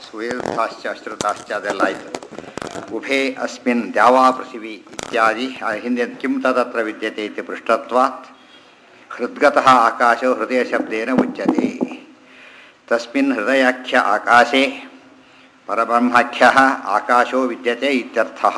ಸುಯರ್ಥಾಶ್ಚ ಶ್ರುತಾಶ್ಚ ಅದೆಲ್ಲ ಆಯಿತು ಉಭೇ ಅಸ್ಮಿನ್ ದ್ಯಾವಾ ಪೃಥಿವಿ ಇತ್ಯಾದಿ ಆ ಹಿಂದೆ ಕಿಂ ತದತ್ರ ವಿದ್ಯತೆ ಇತಿ ಪೃಷ್ಟತ್ವಾತ್ ಹೃದ್ಗತಃ ಆಕಾಶೋ ಹೃದಯ ಶಬ್ದೇನ ಉಚ್ಯತೆ ತಸ್ಮಿನ್ ಹೃದಯಾಖ್ಯ ಆಕಾಶೆ ಪರಬ್ರಹ್ಮಾಖ್ಯ ಆಕಾಶೋ ವಿದ್ಯತೆ ಇತ್ಯರ್ಥಃ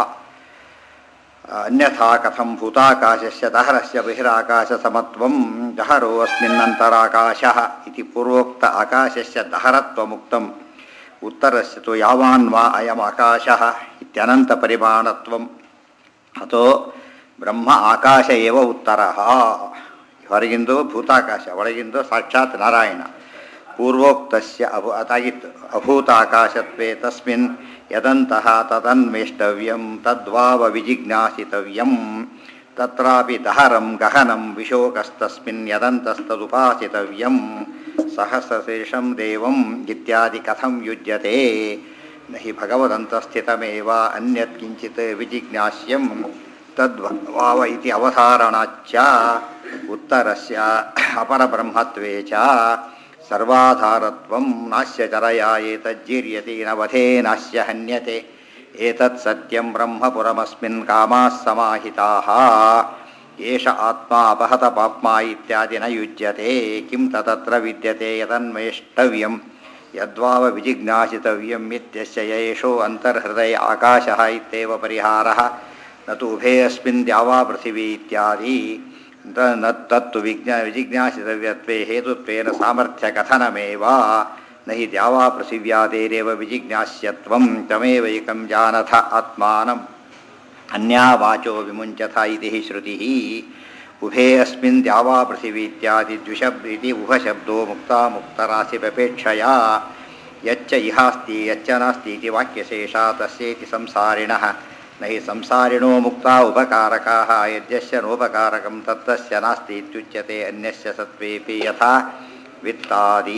ಅನ್ಯಥಾ ಕಥಂ ಭೂತಾಕಾಶಸ್ಯ ದಹರಸ್ಯ ಬಹಿರಾಕಾಶಸಮತ್ವಂ ದಹರೋ ಅಸ್ಮಿನ್ನಂತರಾಕಾಶಃ ಇತಿ ಪೂರ್ವೋಕ್ತ ಆಕಾಶಸ್ಯ ದಹರತ್ವಮುಕ್ತಂ ಉತ್ತರಸ್ಯ ತು ಯಾವಾನ್ ವಾ ಅಯಂ ಆಕಾಶಃ ಇತ್ಯನಂತಪರಿಮಾಣತ್ವಂ ಅಥೋ ಬ್ರಹ್ಮ ಆಕಾಶ ಏವ ಉತ್ತರಃ ಹೊರಗಿಂದು ಭೂತಾಕಾಶ ಒಳಗಿಂದು ಸಾಕ್ಷಾತ್ ನಾರಾಯಣ ಪೂರ್ವೋಕ್ತಸ್ಯ ಅಭು ಅದಾಗಿತ್ತು ಅಭೂತಾಕಾಶತ್ವೇ ತಸ್ಮಿನ್ ಯದಂತಹ ತದನ್ವೇಷ್ಟವ್ಯಂ ತದ್ವಾವ ವಿಜಿಜ್ಞಾಸಿತವ್ಯಂ ತತ್ರಾಪಿ ದಹರಂ ಗಹನಂ ವಿಶೋಕಸ್ತಸ್ಮಿನ್ ಯದಂತಸ್ತದುಪಾಸಿತವ್ಯಂ ಸಹಸ್ರಶೇಷಂ ದೇವಂ ಇತ್ಯಾದಿ ಕಥಂ ಯುಜ್ಯತೆ ನ ಹಿ ಭಗವದಂತಸ್ಥಿತಮೇವ ಅನ್ಯತ್ ಕಿಂಚಿತ್ ವಿಜಿಜ್ಞಾಸ್ಯಂ ತದ್ವಾವ ಇತಿ ಅವಧಾರಣಾಚ್ಚ ಉತ್ತರಸ್ಯ ಅಪರಬ್ರಹ್ಮತ್ವೇ ಚ ಸರ್ವಾಧಾರತ್ವಂ ನಾಸ್ಯ ಚರಯ ಏತಜ್ಜೀರ್ಯತೆ ನ ವಧೇ ನಾಸ್ಯ ಹನ್ಯತೆ ಏತತ್ ಸತ್ಯಂ ಬ್ರಹ್ಮಪುರಮಸ್ಮಿನ್ ಕಾಮಾಃ ಸಮಾಹಿತಾಃ ಏಷ ಆತ್ಮ ಅಪಹತ ಪಾಪ್ಮ ಇತ್ಯಾದಿ ನ ಯುಜ್ಯತೆ ಕಿಂ ತತತ್ರ ವಿದ್ಯತೆ ಯದನ್ವೇಷ್ಟವ್ಯಂ ಯದ್ವಾವ ವಿಜಿಜ್ಞಾಸಿತವ್ಯಂ ಇತ್ಯಸ್ಯ ಯೇಷೋ ಅಂತರ್ಹೃದಯ ಆಕಾಶಃ ಇತ್ಯೇವ ಪರಿಹಾರಃ ನ ತು ಉಭೇ ಅಸ್ಮಿನ್ ದ್ಯಾವಾ ಪೃಥಿವೀ ಇತ್ಯಾದಿ ನ ತತ್ತು ವಿಜ್ಞಾ ವಿಜಿಜ್ಞಾಸಿತವ್ಯತ್ವೇ ಹೇತುತ್ವೇನ ಸಾಮರ್ಥ್ಯ ಕಥನಮೇವ ನ ಹಿ ದ್ಯಾವಾ ಪೃಥಿವ್ಯಾದೇರೇವ ವಿಜಿಜ್ಞಾಸ್ಯತ್ವಂ ತಮೇವ ಏಕಂ ಜಾನಥ ಆತ್ಮಾನಂ ಅನ್ಯಾ ವಾಚೋ ವಿಮುಂಚಥ ಇತಿ ಶ್ರುತಿ ಉಭೇ ಅಸ್ಮಿನ್ ದ್ಯಾವಾ ಪೃಥಿವೀ ಇತ್ಯಾದಿ ದ್ವಿಶಬ್ ಇತಿ ಉಭಶಬ್ದೋ ಮುಕ್ತ ಮುಕ್ತರಾಶಿಪೇಕ್ಷಯ ಯಚ್ಚ ಇಹಾಸ್ತಿ ಯಚ್ಚ ನಾಸ್ತಿ ಇತಿ ವಾಕ್ಯಶೇಷ ತಸ್ಯೇತಿ ಸಂಸಾರಿಣಃ ನ ಹಿ ಸಂಸಾರಿಣೋ ಮುಕ್ತ ಉಪಕಾರಕಾಃ ಯದ್ಯಸ್ಯ ನೋಪಕಾರಕಂ ತತ್ತಸ್ಯ ನಾಸ್ತಿ ಇತ್ಯುಚ್ಯತೆ ಅನ್ಯಸ್ಯ ಸತ್ವೇಪಿ ಯಥಾ ವಿತ್ತಾದಿ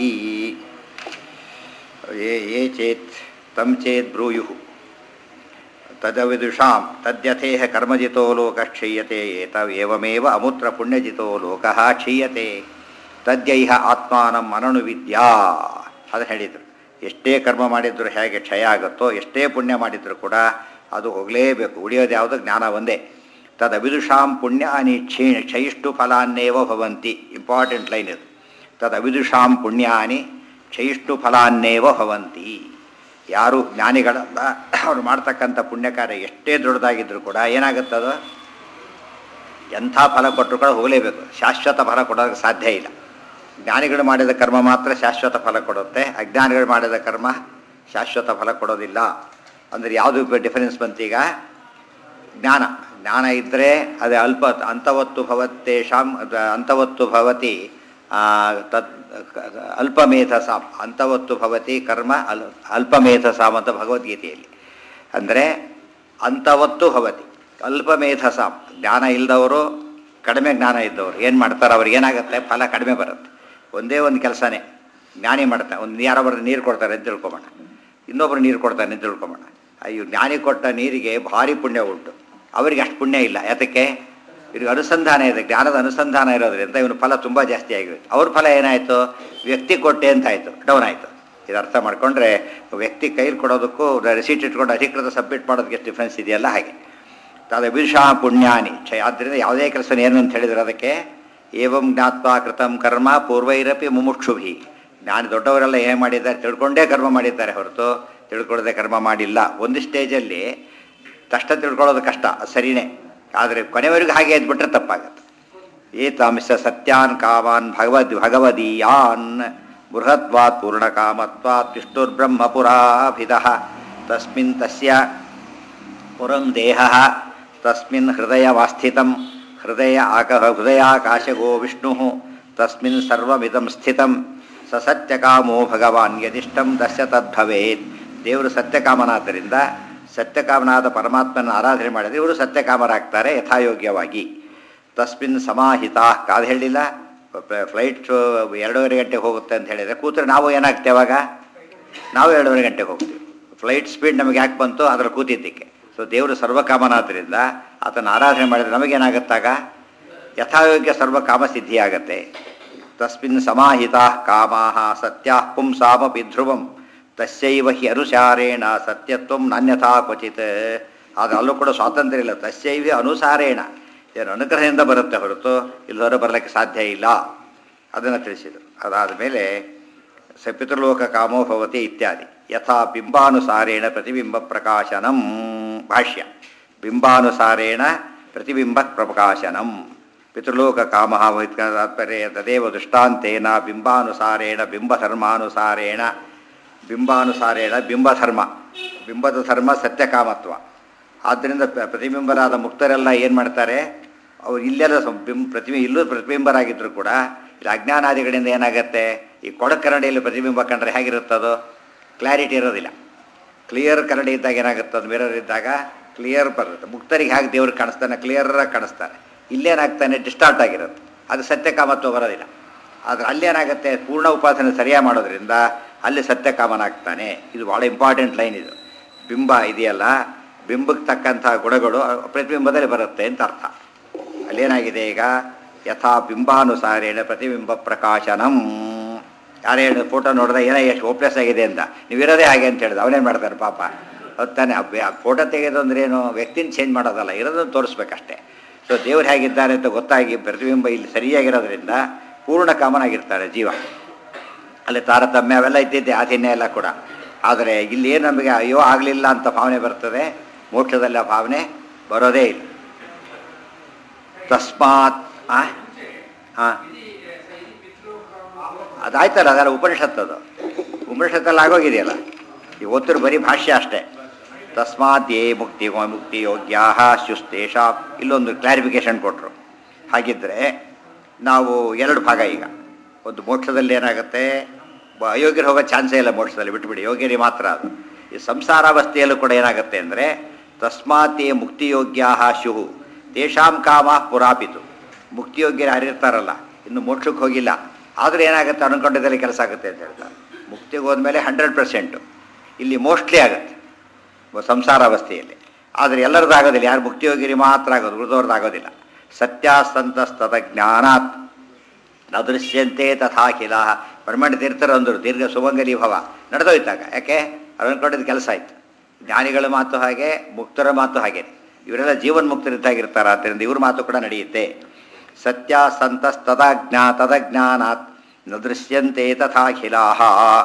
ಯೇ ಯೇ ಚೇತ್ ತಂ ಚೇತ್ ಬ್ರೂಯುಃ ತದವಿದುಷಾಂ ತದ್ಯಥೇಹ ಕರ್ಮಜಿತೋ ಲೋಕ ಕ್ಷೀಯತೆ ಏತ ಏವಮೇವ ಅಮೂತ್ರ ಪುಣ್ಯಜಿತೋ ಲೋಕಃ ಕ್ಷೀಯತೆ ತದ್ಯೈಹ ಆತ್ಮಾನಂ ಅನಣು ವಿದ್ಯಾ ಅದು ಹೇಳಿದರು ಎಷ್ಟೇ ಕರ್ಮ ಮಾಡಿದ್ರು ಹೇಗೆ ಕ್ಷಯ ಆಗುತ್ತೋ ಎಷ್ಟೇ ಪುಣ್ಯ ಮಾಡಿದ್ರು ಕೂಡ ಅದು ಹೋಗಲೇಬೇಕು ಉಳಿಯೋದು ಯಾವುದು ಜ್ಞಾನ ಒಂದೇ ತದವಿದುಷಾಂ ಪುಣ್ಯಾನಿ ಕ್ಷೀ ಕ್ಷಯಿಷ್ಟು ಫಲಾನ್ನೇವ ಭವಂತಿ ಇಂಪಾರ್ಟೆಂಟ್ ಲೈನ್ ಇದು ತದವಿದುಷಾಂ ಪುಣ್ಯಾನಿ ಕ್ಷಯಿಷ್ಟು ಫಲಾನ್ನೇವ ಭವಂತಿ ಯಾರು ಜ್ಞಾನಿಗಳಲ್ಲ ಅವ್ರು ಮಾಡ್ತಕ್ಕಂಥ ಪುಣ್ಯ ಕಾರ್ಯ ಎಷ್ಟೇ ದೊಡ್ಡದಾಗಿದ್ದರೂ ಕೂಡ ಏನಾಗುತ್ತದು ಎಂಥ ಫಲ ಕೊಟ್ಟರು ಕೂಡ ಹೋಗಲೇಬೇಕು ಶಾಶ್ವತ ಫಲ ಕೊಡೋದಕ್ಕೆ ಸಾಧ್ಯ ಇಲ್ಲ ಜ್ಞಾನಿಗಳು ಮಾಡಿದ ಕರ್ಮ ಮಾತ್ರ ಶಾಶ್ವತ ಫಲ ಕೊಡುತ್ತೆ ಅಜ್ಞಾನಿಗಳು ಮಾಡಿದ ಕರ್ಮ ಶಾಶ್ವತ ಫಲ ಕೊಡೋದಿಲ್ಲ ಅಂದರೆ ಯಾವುದು ಡಿಫರೆನ್ಸ್ ಬಂತೀಗ ಜ್ಞಾನ ಜ್ಞಾನ ಇದ್ದರೆ ಅದು ಅಲ್ಪ ಅಂತವತ್ತು ಭವತ್ತೇಷಾಂ ಅಂತವತ್ತು ಭವತಿ ತತ್ ಅಲ್ಪಮೇಧಸಾಂ ಅಂತವತ್ತು ಭವತಿ ಕರ್ಮ ಅಲ್ ಅಲ್ಪಮೇಧಸಾಂ ಅಂತ ಭಗವದ್ಗೀತೆಯಲ್ಲಿ ಅಂದರೆ ಅಂತವತ್ತು ಭವತಿ ಅಲ್ಪಮೇಧಸಾಂ ಜ್ಞಾನ ಇಲ್ಲದವರು ಕಡಿಮೆ ಜ್ಞಾನ ಇದ್ದವರು ಏನು ಮಾಡ್ತಾರೆ ಅವ್ರಿಗೆ ಏನಾಗುತ್ತೆ ಫಲ ಕಡಿಮೆ ಬರುತ್ತೆ ಒಂದೇ ಒಂದು ಕೆಲಸನೇ ಜ್ಞಾನಿ ಮಾಡ್ತಾರೆ ಒಂದು ಯಾರೋ ಬರೆದು ನೀರು ಕೊಡ್ತಾರೆ ಅಂತ ತಿಳ್ಕೊಬೋಣ ಇನ್ನೊಬ್ರು ನೀರು ಕೊಡ್ತಾರೆ ಅಂತ ತಿಳ್ಕೊಬೋಣ ಅಯ್ಯೋ ಜ್ಞಾನಿ ಕೊಟ್ಟ ನೀರಿಗೆ ಭಾರಿ ಪುಣ್ಯ ಉಂಟು ಅವರಿಗೆ ಅಷ್ಟು ಪುಣ್ಯ ಇಲ್ಲ ಯಾತಕ್ಕೆ ಇವ್ರಿಗೆ ಅನುಸಂಧಾನ ಇದೆ ಜ್ಞಾನದ ಅನುಸಂಧಾನ ಇರೋದ್ರಿಂದ ಇವನು ಫಲ ತುಂಬ ಜಾಸ್ತಿ ಆಗಿರುತ್ತೆ ಅವ್ರ ಫಲ ಏನಾಯಿತು ವ್ಯಕ್ತಿ ಕೊಟ್ಟೆ ಅಂತ ಆಯಿತು ಡೌನ್ ಆಯಿತು ಇದು ಅರ್ಥ ಮಾಡಿಕೊಂಡ್ರೆ ವ್ಯಕ್ತಿ ಕೈಲಿ ಕೊಡೋದಕ್ಕೂ ರಿಸೀಟ್ ಇಟ್ಕೊಂಡು ಅಧಿಕೃತ ಸಬ್ಮಿಟ್ ಮಾಡೋದಕ್ಕೆ ಎಷ್ಟು ಡಿಫ್ರೆನ್ಸ್ ಇದೆಯಲ್ಲ ಹಾಗೆ ತದ ವಿಷಾ ಪುಣ್ಯಾನಿ ಛ ಆದ್ದರಿಂದ ಯಾವುದೇ ಕೆಲಸ ಏನು ಅಂತ ಹೇಳಿದ್ರೆ ಅದಕ್ಕೆ ಏವಂ ಜ್ಞಾತ್ವ ಕೃತಂ ಕರ್ಮ ಪೂರ್ವೈರಪಿ ಮುಮುಕ್ಷುಭಿ ಜ್ಞಾನಿ ದೊಡ್ಡವರೆಲ್ಲ ಏನು ಮಾಡಿದ್ದಾರೆ ತಿಳ್ಕೊಂಡೇ ಕರ್ಮ ಮಾಡಿದ್ದಾರೆ ಹೊರತು ತಿಳ್ಕೊಳ್ಳದೆ ಕರ್ಮ ಮಾಡಿಲ್ಲ ಒಂದು ಸ್ಟೇಜಲ್ಲಿ ಕಷ್ಟ ತಿಳ್ಕೊಳ್ಳೋದು ಕಷ್ಟ ಸರಿಯೇ ಆದರೆ ಕೊನೆವರೆಗೂ ಹಾಗೆ ಎದ್ಬಿಟ್ರೆ ತಪ್ಪಾಗತ್ತೆ ಏತಾಂಶ ಸತ್ಯಾನ್ ಕಾಮಾನ್ ಭಗವದ್ ಭಗವದೀಯಾನ್ ಬೃಹತ್ವಾತ್ ಪೂರ್ಣಕಾಮತ್ವಾತ್ ವಿಷ್ಣುರ್ಬ್ರಹ್ಮಪುರಾಭಿಧ ತಸ್ಮಿನ್ ತಸ್ಯ ಪುರಂ ದೇಹ ತಸ್ಮಿನ್ ಹೃದಯವಾಸ್ಥಿತಂ ಹೃದಯ ಆಕ ಹೃದಯಾಕಾಶಗೋ ವಿಷ್ಣು ತಸ್ಮಿನ್ ಸರ್ವಮಿದಂ ಸ್ಥಿತಂ ಸ ಸತ್ಯಕಾಮೋ ಭಗವಾನ್ ಯದಿಷ್ಟಂ ದಸ್ಯ ತದ್ಭವೇತ್ ದೇವರು ಸತ್ಯಕಾಮನಾದ್ದರಿಂದ ಸತ್ಯಕಾಮನಾದ ಪರಮಾತ್ಮನ ಆರಾಧನೆ ಮಾಡಿದರೆ ಇವರು ಸತ್ಯಕಾಮರಾಗ್ತಾರೆ ಯಥಾಯೋಗ್ಯವಾಗಿ ತಸ್ಮಿನ್ ಸಮಾಹಿತ ಕಾದು ಹೇಳಿಲ್ಲ ಫ್ಲೈಟ್ ಎರಡೂವರೆ ಗಂಟೆಗೆ ಹೋಗುತ್ತೆ ಅಂತ ಹೇಳಿದರೆ ಕೂತ್ರೆ ನಾವು ಏನಾಗ್ತೇವೆ ಅವಾಗ ನಾವು ಎರಡೂವರೆ ಗಂಟೆಗೆ ಹೋಗ್ತೀವಿ ಫ್ಲೈಟ್ ಸ್ಪೀಡ್ ನಮಗೆ ಯಾಕೆ ಬಂತು ಅದರ ಕೂತಿದ್ದಕ್ಕೆ ಸೊ ದೇವರು ಸರ್ವಕಾಮನಾದ್ದರಿಂದ ಆತನ ಆರಾಧನೆ ಮಾಡಿದರೆ ನಮಗೇನಾಗುತ್ತಾಗ ಯಥಾಯೋಗ್ಯ ಸರ್ವಕಾಮ ಸಿದ್ಧಿಯಾಗತ್ತೆ ತಸ್ಮಿನ್ ಸಮಾಹಿತಾ ಕಾಮಾ ಸತ್ಯ ಪುಂಸಾಮಪಿ ಧ್ರುವಂ ತಸ್ಯೈವ ಹಿ ಅನುಸಾರೇಣ ಸತ್ಯತ್ವಂ ನಾನ್ಯಥಾ ಕ್ವಚಿತ್ ಆದರೆ ಅಲ್ಲೂ ಕೂಡ ಸ್ವಾತಂತ್ರ್ಯ ಇಲ್ಲ ತಸ್ಯೈವ ಅನುಸಾರೇಣ ಏನು ಅನುಗ್ರಹದಿಂದ ಬರುತ್ತೆ ಹೊರತು ಇಲ್ಲಿ ಹೊರ ಬರಲಿಕ್ಕೆ ಸಾಧ್ಯ ಇಲ್ಲ ಅದನ್ನು ತಿಳಿಸಿದರು ಅದಾದ ಮೇಲೆ ಸ ಪಿತೃಲೋಕ ಕಾಮೋ ಭವತಿ ಇತ್ಯಾದಿ ಯಥಾ ಬಿಂಬಾನುಸಾರೇಣ ಪ್ರತಿಬಿಂಬ ಪ್ರಕಾಶನಂ ಭಾಷ್ಯ ಬಿಂಬಾನುಸಾರೇಣ ಪ್ರತಿಬಿಂಬ ಪ್ರಕಾಶನಂ ಪಿತೃಲೋಕ ಕಾಮ ತಾತ್ಪರ್ಯ ತದೇವ ದೃಷ್ಟಾಂತೇನ ಬಿಂಬಾನುಸಾರೇಣ ಬಿಂಬಧರ್ಮಾನುಸಾರೇಣ ಬಿಂಬಾನುಸಾರೇಣ ಬಿಂಬಧರ್ಮ ಬಿಂಬದ ಧರ್ಮ ಸತ್ಯಕಾಮತ್ವ ಆದ್ದರಿಂದ ಪ್ರ- ಪ್ರತಿಬಿಂಬರಾದ ಮುಕ್ತರೆಲ್ಲ ಏನು ಮಾಡ್ತಾರೆ ಅವ್ರು ಇಲ್ಲೆಲ್ಲ ಸಂ- ಬಿಂಬ ಪ್ರತಿಬಿ ಇಲ್ಲೂ ಪ್ರತಿಬಿಂಬರಾಗಿದ್ದರೂ ಕೂಡ ಇಲ್ಲಿ ಅಜ್ಞಾನಾದಿಗಳಿಂದ ಏನಾಗುತ್ತೆ ಈ ಕೊಡಕರಡಿಯಲ್ಲಿ ಪ್ರತಿಬಿಂಬ ಕಂಡ್ರೆ ಹೇಗಿರುತ್ತದು ಕ್ಲಾರಿಟಿ ಇರೋದಿಲ್ಲ ಕ್ಲಿಯರ್ ಕರಡಿ ಇದ್ದಾಗ ಏನಾಗುತ್ತೆ ಅದು ಮಿರರ್ ಇದ್ದಾಗ ಕ್ಲಿಯರ್ ಬರುತ್ತೆ ಮುಕ್ತರಿಗೆ ಹಾಗೆ ದೇವ್ರಿಗೆ ಕಾಣಿಸ್ತಾನೆ ಕ್ಲಿಯರಾಗಿ ಕಾಣಿಸ್ತಾನೆ ಇಲ್ಲೇನಾಗ್ತಾನೆ ಡಿಸ್ಟಾರ್ಟ್ ಆಗಿರುತ್ತೆ ಅದು ಸತ್ಯಕಾಮತ್ವ ಬರೋದಿಲ್ಲ ಆದರೆ ಅಲ್ಲೇನಾಗುತ್ತೆ ಪೂರ್ಣ ಉಪಾಸನೆ ಸರಿಯಾಗಿ ಮಾಡೋದ್ರಿಂದ ಅಲ್ಲಿ ಸತ್ಯಕಾಮನಾಗ್ತಾನೆ ಇದು ಭಾಳ ಇಂಪಾರ್ಟೆಂಟ್ ಲೈನ್ ಇದು ಬಿಂಬ ಇದೆಯಲ್ಲ ಬಿಂಬಕ್ಕೆ ತಕ್ಕಂಥ ಗುಣಗಳು ಪ್ರತಿಬಿಂಬದಲ್ಲಿ ಬರುತ್ತೆ ಅಂತ ಅರ್ಥ ಅಲ್ಲೇನಾಗಿದೆ ಈಗ ಯಥಾ ಬಿಂಬಾನುಸಾರೇಣ ಪ್ರತಿಬಿಂಬ ಪ್ರಕಾಶನಂ ಯಾರೇ ಹೇಳಿ ಫೋಟೋ ನೋಡಿದ್ರೆ ಏನೋ ಎಷ್ಟು ಹೋಪ್ಲೆಸ್ ಆಗಿದೆ ಅಂತ ನೀವಿರೋದೇ ಹಾಗೆ ಅಂತ ಹೇಳಿದ ಅವನೇನು ಮಾಡ್ತಾನೆ ಪಾಪ ಹೊತ್ತಾನೆ ಫೋಟೋ ತೆಗೆಯೋದು ಅಂದ್ರೆ ಏನು ವ್ಯಕ್ತಿನ ಚೇಂಜ್ ಮಾಡೋದಲ್ಲ ಇರೋದನ್ನು ತೋರಿಸ್ಬೇಕಷ್ಟೇ ಸೊ ದೇವ್ರು ಹೇಗಿದ್ದಾರೆ ಅಂತ ಗೊತ್ತಾಗಿ ಪ್ರತಿಬಿಂಬ ಇಲ್ಲಿ ಸರಿಯಾಗಿರೋದ್ರಿಂದ ಪೂರ್ಣ ಕಾಮನಾಗಿರ್ತಾರೆ ಜೀವ ಅಲ್ಲಿ ತಾರತಮ್ಯ ಅವೆಲ್ಲ ಇದ್ದಿದ್ದೆ ಆಧೀನ್ಯ ಎಲ್ಲ ಕೂಡ ಆದರೆ ಇಲ್ಲಿ ಏನು ನಮಗೆ ಅಯ್ಯೋ ಆಗಲಿಲ್ಲ ಅಂತ ಭಾವನೆ ಬರ್ತದೆ ಮೋಕ್ಷದಲ್ಲಿ ಆ ಭಾವನೆ ಬರೋದೇ ಇಲ್ಲ ತಸ್ಮಾತ್ ಆ ಹಾಂ ಅದಾಯ್ತಲ್ಲ ಅದೆಲ್ಲ ಉಪನಿಷತ್ತದು ಉಪನಿಷತ್ತಲ್ಲಿ ಆಗೋಗಿದೆಯಲ್ಲ ಈ ಓದ್ತಿರೋ ಬರೀ ಭಾಷ್ಯ ಅಷ್ಟೇ ತಸ್ಮಾತ್ ಯೇ ಮುಕ್ತಿ ಮುಕ್ತಿ ಯೋಗ್ಯಾ ಶುಸ್ತೇಷ ಇಲ್ಲೊಂದು ಕ್ಲಾರಿಫಿಕೇಶನ್ ಕೊಟ್ಟರು ಹಾಗಿದ್ದರೆ ನಾವು ಎರಡು ಭಾಗ ಈಗ ಒಂದು ಮೋಕ್ಷದಲ್ಲಿ ಏನಾಗುತ್ತೆ ಬ- ಅಯೋಗ್ಯರು ಹೋಗೋ ಚಾನ್ಸೇ ಇಲ್ಲ ಮೋಕ್ಷದಲ್ಲಿ ಬಿಟ್ಬಿಡಿ ಯೋಗ್ಯರಿಗೆ ಮಾತ್ರ ಅದು ಈ ಸಂಸಾರಾವಸ್ಥೆಯಲ್ಲೂ ಕೂಡ ಏನಾಗುತ್ತೆ ಅಂದರೆ ತಸ್ಮಾತ್ ಯೇ ಮುಕ್ತಿಯೋಗ್ಯಾ ಶುಹು ತೇಷಾಂ ಕಾಮ ಪುರಾಪಿತು ಮುಕ್ತಿಯೋಗ್ಯರು ಯಾರಿರ್ತಾರಲ್ಲ ಇನ್ನು ಮೋಕ್ಷಕ್ಕೆ ಹೋಗಿಲ್ಲ ಆದರೆ ಏನಾಗುತ್ತೆ ಅನ್ಕೊಂಡಿದ್ದಲ್ಲಿ ಕೆಲಸ ಆಗುತ್ತೆ ಅಂತ ಹೇಳ್ತಾರೆ ಮುಕ್ತಿಗೆ ಹೋದ್ಮೇಲೆ ಹಂಡ್ರೆಡ್ ಪರ್ಸೆಂಟು ಇಲ್ಲಿ ಮೋಸ್ಟ್ಲಿ ಆಗುತ್ತೆ ಸಂಸಾರಾವಸ್ಥೆಯಲ್ಲಿ ಆದರೆ ಎಲ್ಲರದ್ದು ಆಗೋದಿಲ್ಲ ಯಾರು ಮುಕ್ತಿಯೋಗಿರಿ ಮಾತ್ರ ಆಗೋದು ಉಳಿದವ್ರದ್ದು ಆಗೋದಿಲ್ಲ ಸತ್ಯಾಸ್ತಂತಸ್ತದ ಜ್ಞಾನಾತ್ ನ ದೃಶ್ಯಂತೆ ತಥಾಖಿಲ ಬ್ರಹ್ಮಣ್ಯ ತೀರ್ಥರು ಅಂದರು ದೀರ್ಘ ಸುಮಂಗಲಿ ಭವ ನಡೆದೋಯ್ತಾಗ ಯಾಕೆ ಅವ್ರು ಅನ್ಕೊಂಡಿದ್ದು ಕೆಲಸ ಆಯ್ತು ಜ್ಞಾನಿಗಳ ಮಾತು ಹಾಗೆ ಮುಕ್ತರ ಮಾತು ಹಾಗೆ ಇವರೆಲ್ಲ ಜೀವನ್ ಮುಕ್ತರಿದ್ದಾಗಿರ್ತಾರೆ ಆದ್ದರಿಂದ ಇವ್ರ ಮಾತು ಕೂಡ ನಡೆಯುತ್ತೆ ಸತ್ಯ ಸಂತಸ್ತದ ಜ್ಞಾ ತದಜ್ಞಾನಾತ್ ನ ದೃಶ್ಯಂತೆ ತಥಾಖಿಲಾಹ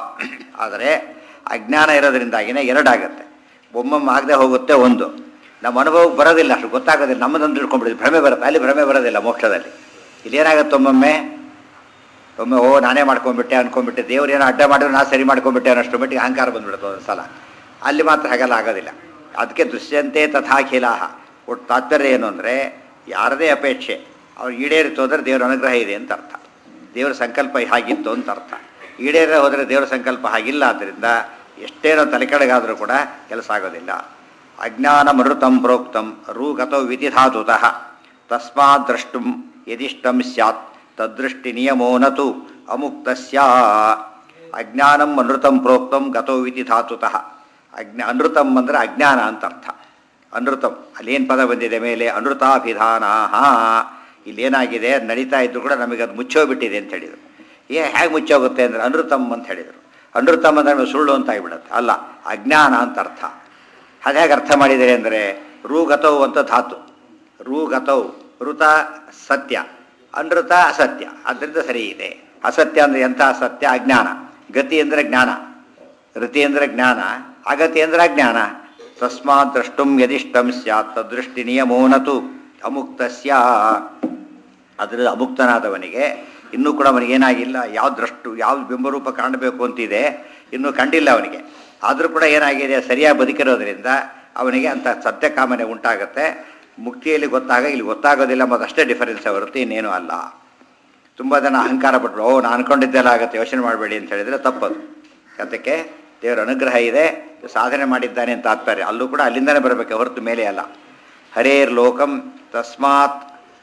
ಆದರೆ ಅಜ್ಞಾನ ಇರೋದ್ರಿಂದಾಗಿನೇ ಎರಡಾಗತ್ತೆ ಒಮ್ಮೊಮ್ಮೆ ಆಗದೆ ಹೋಗುತ್ತೆ ಒಂದು ನಮ್ಮ ಅನುಭವಕ್ಕೆ ಬರೋದಿಲ್ಲ ಅಷ್ಟು ಗೊತ್ತಾಗೋದಿಲ್ಲ ನಮ್ಮದೊಂದು ತಿಳ್ಕೊಂಡ್ಬಿಡಿದ್ವಿ ಭ್ರಮೆ ಬರುತ್ತೆ ಅಲ್ಲಿ ಭ್ರಮೆ ಬರೋದಿಲ್ಲ ಮೋಕ್ಷದಲ್ಲಿ ಇಲ್ಲೇನಾಗುತ್ತೆ ಒಮ್ಮೊಮ್ಮೆ ಒಮ್ಮೆ ಓ ನಾನೇ ಮಾಡ್ಕೊಂಡ್ಬಿಟ್ಟೆ ಅನ್ಕೊಂಡ್ಬಿಟ್ಟೆ ದೇವ್ರು ಏನೋ ಅಡ್ಡ ಮಾಡಿದ್ರು ನಾ ಸರಿ ಮಾಡ್ಕೊಂಡ್ಬಿಟ್ಟೆ ಅನ್ನೋಷ್ಟು ಮಟ್ಟಿಗೆ ಅಹಂಕಾರ ಬಂದ್ಬಿಡುತ್ತೆ ಒಂದು ಸಲ ಅಲ್ಲಿ ಮಾತ್ರ ಹಾಗೆಲ್ಲ ಆಗೋದಿಲ್ಲ ಅದಕ್ಕೆ ದೃಶ್ಯಂತೆ ತಥಾಖಿಲಾಹ ಒಟ್ಟು ತಾತ್ಪರ್ಯ ಏನು ಅಂದರೆ ಯಾರದೇ ಅಪೇಕ್ಷೆ ಅವ್ರು ಈಡೇರಿತು ಅಂದರೆ ದೇವರ ಅನುಗ್ರಹ ಇದೆ ಅಂತ ಅರ್ಥ ದೇವರ ಸಂಕಲ್ಪ ಹಾಗಿತ್ತು ಅಂತ ಅರ್ಥ ಈಡೇರ ಹೋದರೆ ದೇವರ ಸಂಕಲ್ಪ ಹಾಗಿಲ್ಲ ಆದ್ದರಿಂದ ಎಷ್ಟೇನೋ ತಲೆಕೆಳಗಾದರೂ ಕೂಡ ಕೆಲಸ ಆಗೋದಿಲ್ಲ ಅಜ್ಞಾನ ಮೃತಂ ಪ್ರೋಕ್ತಂ ರೂಗತೋ ವಿಧಿಧಾತುತಃ ತಸ್ಮಾತ್ ದ್ರಷ್ಟುಂ ಯದಿಷ್ಟಂ ಸ್ಯಾತ್ ತದ್ದೃಷ್ಟಿ ನಿಯಮೋ ನತು ಅಮುಕ್ತಸ್ಯ ಅಜ್ಞಾನಂ ಅನೃತಂ ಪ್ರೋಕ್ತಂ ಗತೋ ವಿಧಿ ಧಾತುತಃ ಅಜ್ಞಾ ಅನೃತಂ ಅಂದರೆ ಅಜ್ಞಾನ ಅಂತ ಅರ್ಥ ಅನೃತಂ ಅಲ್ಲೇನು ಪದ ಬಂದಿದೆ ಮೇಲೆ ಅನೃತಾಭಿಧಾನ ಇಲ್ಲೇನಾಗಿದೆ ಅದು ನಡೀತಾ ಇದ್ರು ಕೂಡ ನಮಗೆ ಅದು ಮುಚ್ಚೋಗ್ಬಿಟ್ಟಿದೆ ಅಂತ ಹೇಳಿದರು ಏ ಹೇಗೆ ಮುಚ್ಚೋಗುತ್ತೆ ಅಂದರೆ ಅನೃತಂ ಅಂತ ಹೇಳಿದರು ಅನೃತಂ ಅಂದರೆ ನಮಗೆ ಸುಳ್ಳು ಅಂತ ಆಗಿಬಿಡುತ್ತೆ ಅಲ್ಲ ಅಜ್ಞಾನ ಅಂತ ಅರ್ಥ ಅದು ಹೇಗೆ ಅರ್ಥ ಮಾಡಿದರೆ ಅಂದರೆ ರೂಗತೌ ಅಂತ ಧಾತು ರೂಗತೌ ಋತ ಸತ್ಯ ಅನೃತ ಅಸತ್ಯ ಅದರಿಂದ ಸರಿ ಇದೆ ಅಸತ್ಯ ಅಂದರೆ ಎಂಥ ಅಸತ್ಯ ಅಜ್ಞಾನ ಗತಿ ಅಂದರೆ ಜ್ಞಾನ ರತಿ ಅಂದರೆ ಜ್ಞಾನ ಅಗತಿ ಅಂದರೆ ಅಜ್ಞಾನ ತಸ್ಮಾತ್ ದ್ರಷ್ಟುಂ ಯದಿಷ್ಟಂ ಸ್ಯಾತ್ ತದೃಷ್ಟಿ ನಿಯಮೋನತು ಅಮುಕ್ತಸ್ಯ ಅದರ ಅಮುಕ್ತನಾದವನಿಗೆ ಇನ್ನೂ ಕೂಡ ಅವನಿಗೆ ಏನಾಗಿಲ್ಲ ಯಾವ ದ್ರಷ್ಟು ಯಾವ ಬಿಂಬರೂಪ ಕಾಣಬೇಕು ಅಂತಿದೆ ಇನ್ನೂ ಕಂಡಿಲ್ಲ ಅವನಿಗೆ ಆದರೂ ಕೂಡ ಏನಾಗಿದೆ ಸರಿಯಾಗಿ ಬದುಕಿರೋದ್ರಿಂದ ಅವನಿಗೆ ಅಂಥ ಸತ್ಯಕಾಮನೆ ಉಂಟಾಗುತ್ತೆ ಮುಕ್ತಿಯಲ್ಲಿ ಗೊತ್ತಾಗ ಇಲ್ಲಿ ಗೊತ್ತಾಗೋದಿಲ್ಲ ಮತ್ತು ಅಷ್ಟೇ ಡಿಫರೆನ್ಸ್ ಹೊರತು ಇನ್ನೇನು ಅಲ್ಲ ತುಂಬ ಜನ ಅಹಂಕಾರ ಪಟ್ಟರು ಓ ನಾನು ಅನ್ಕೊಂಡಿದ್ದೆಲ್ಲ ಆಗುತ್ತೆ ಯೋಚನೆ ಮಾಡಬೇಡಿ ಅಂತ ಹೇಳಿದರೆ ತಪ್ಪದು ಅದಕ್ಕೆ ದೇವರ ಅನುಗ್ರಹ ಇದೆ ಸಾಧನೆ ಮಾಡಿದ್ದಾನೆ ಅಂತ ತಾತ್ಪರ್ಯ ಅಲ್ಲೂ ಕೂಡ ಅಲ್ಲಿಂದನೇ ಬರಬೇಕು ಹೊರತು ಮೇಲೆ ಅಲ್ಲ ಹರೇರ್ ಲೋಕಂ ತಸ್ಮಾತ್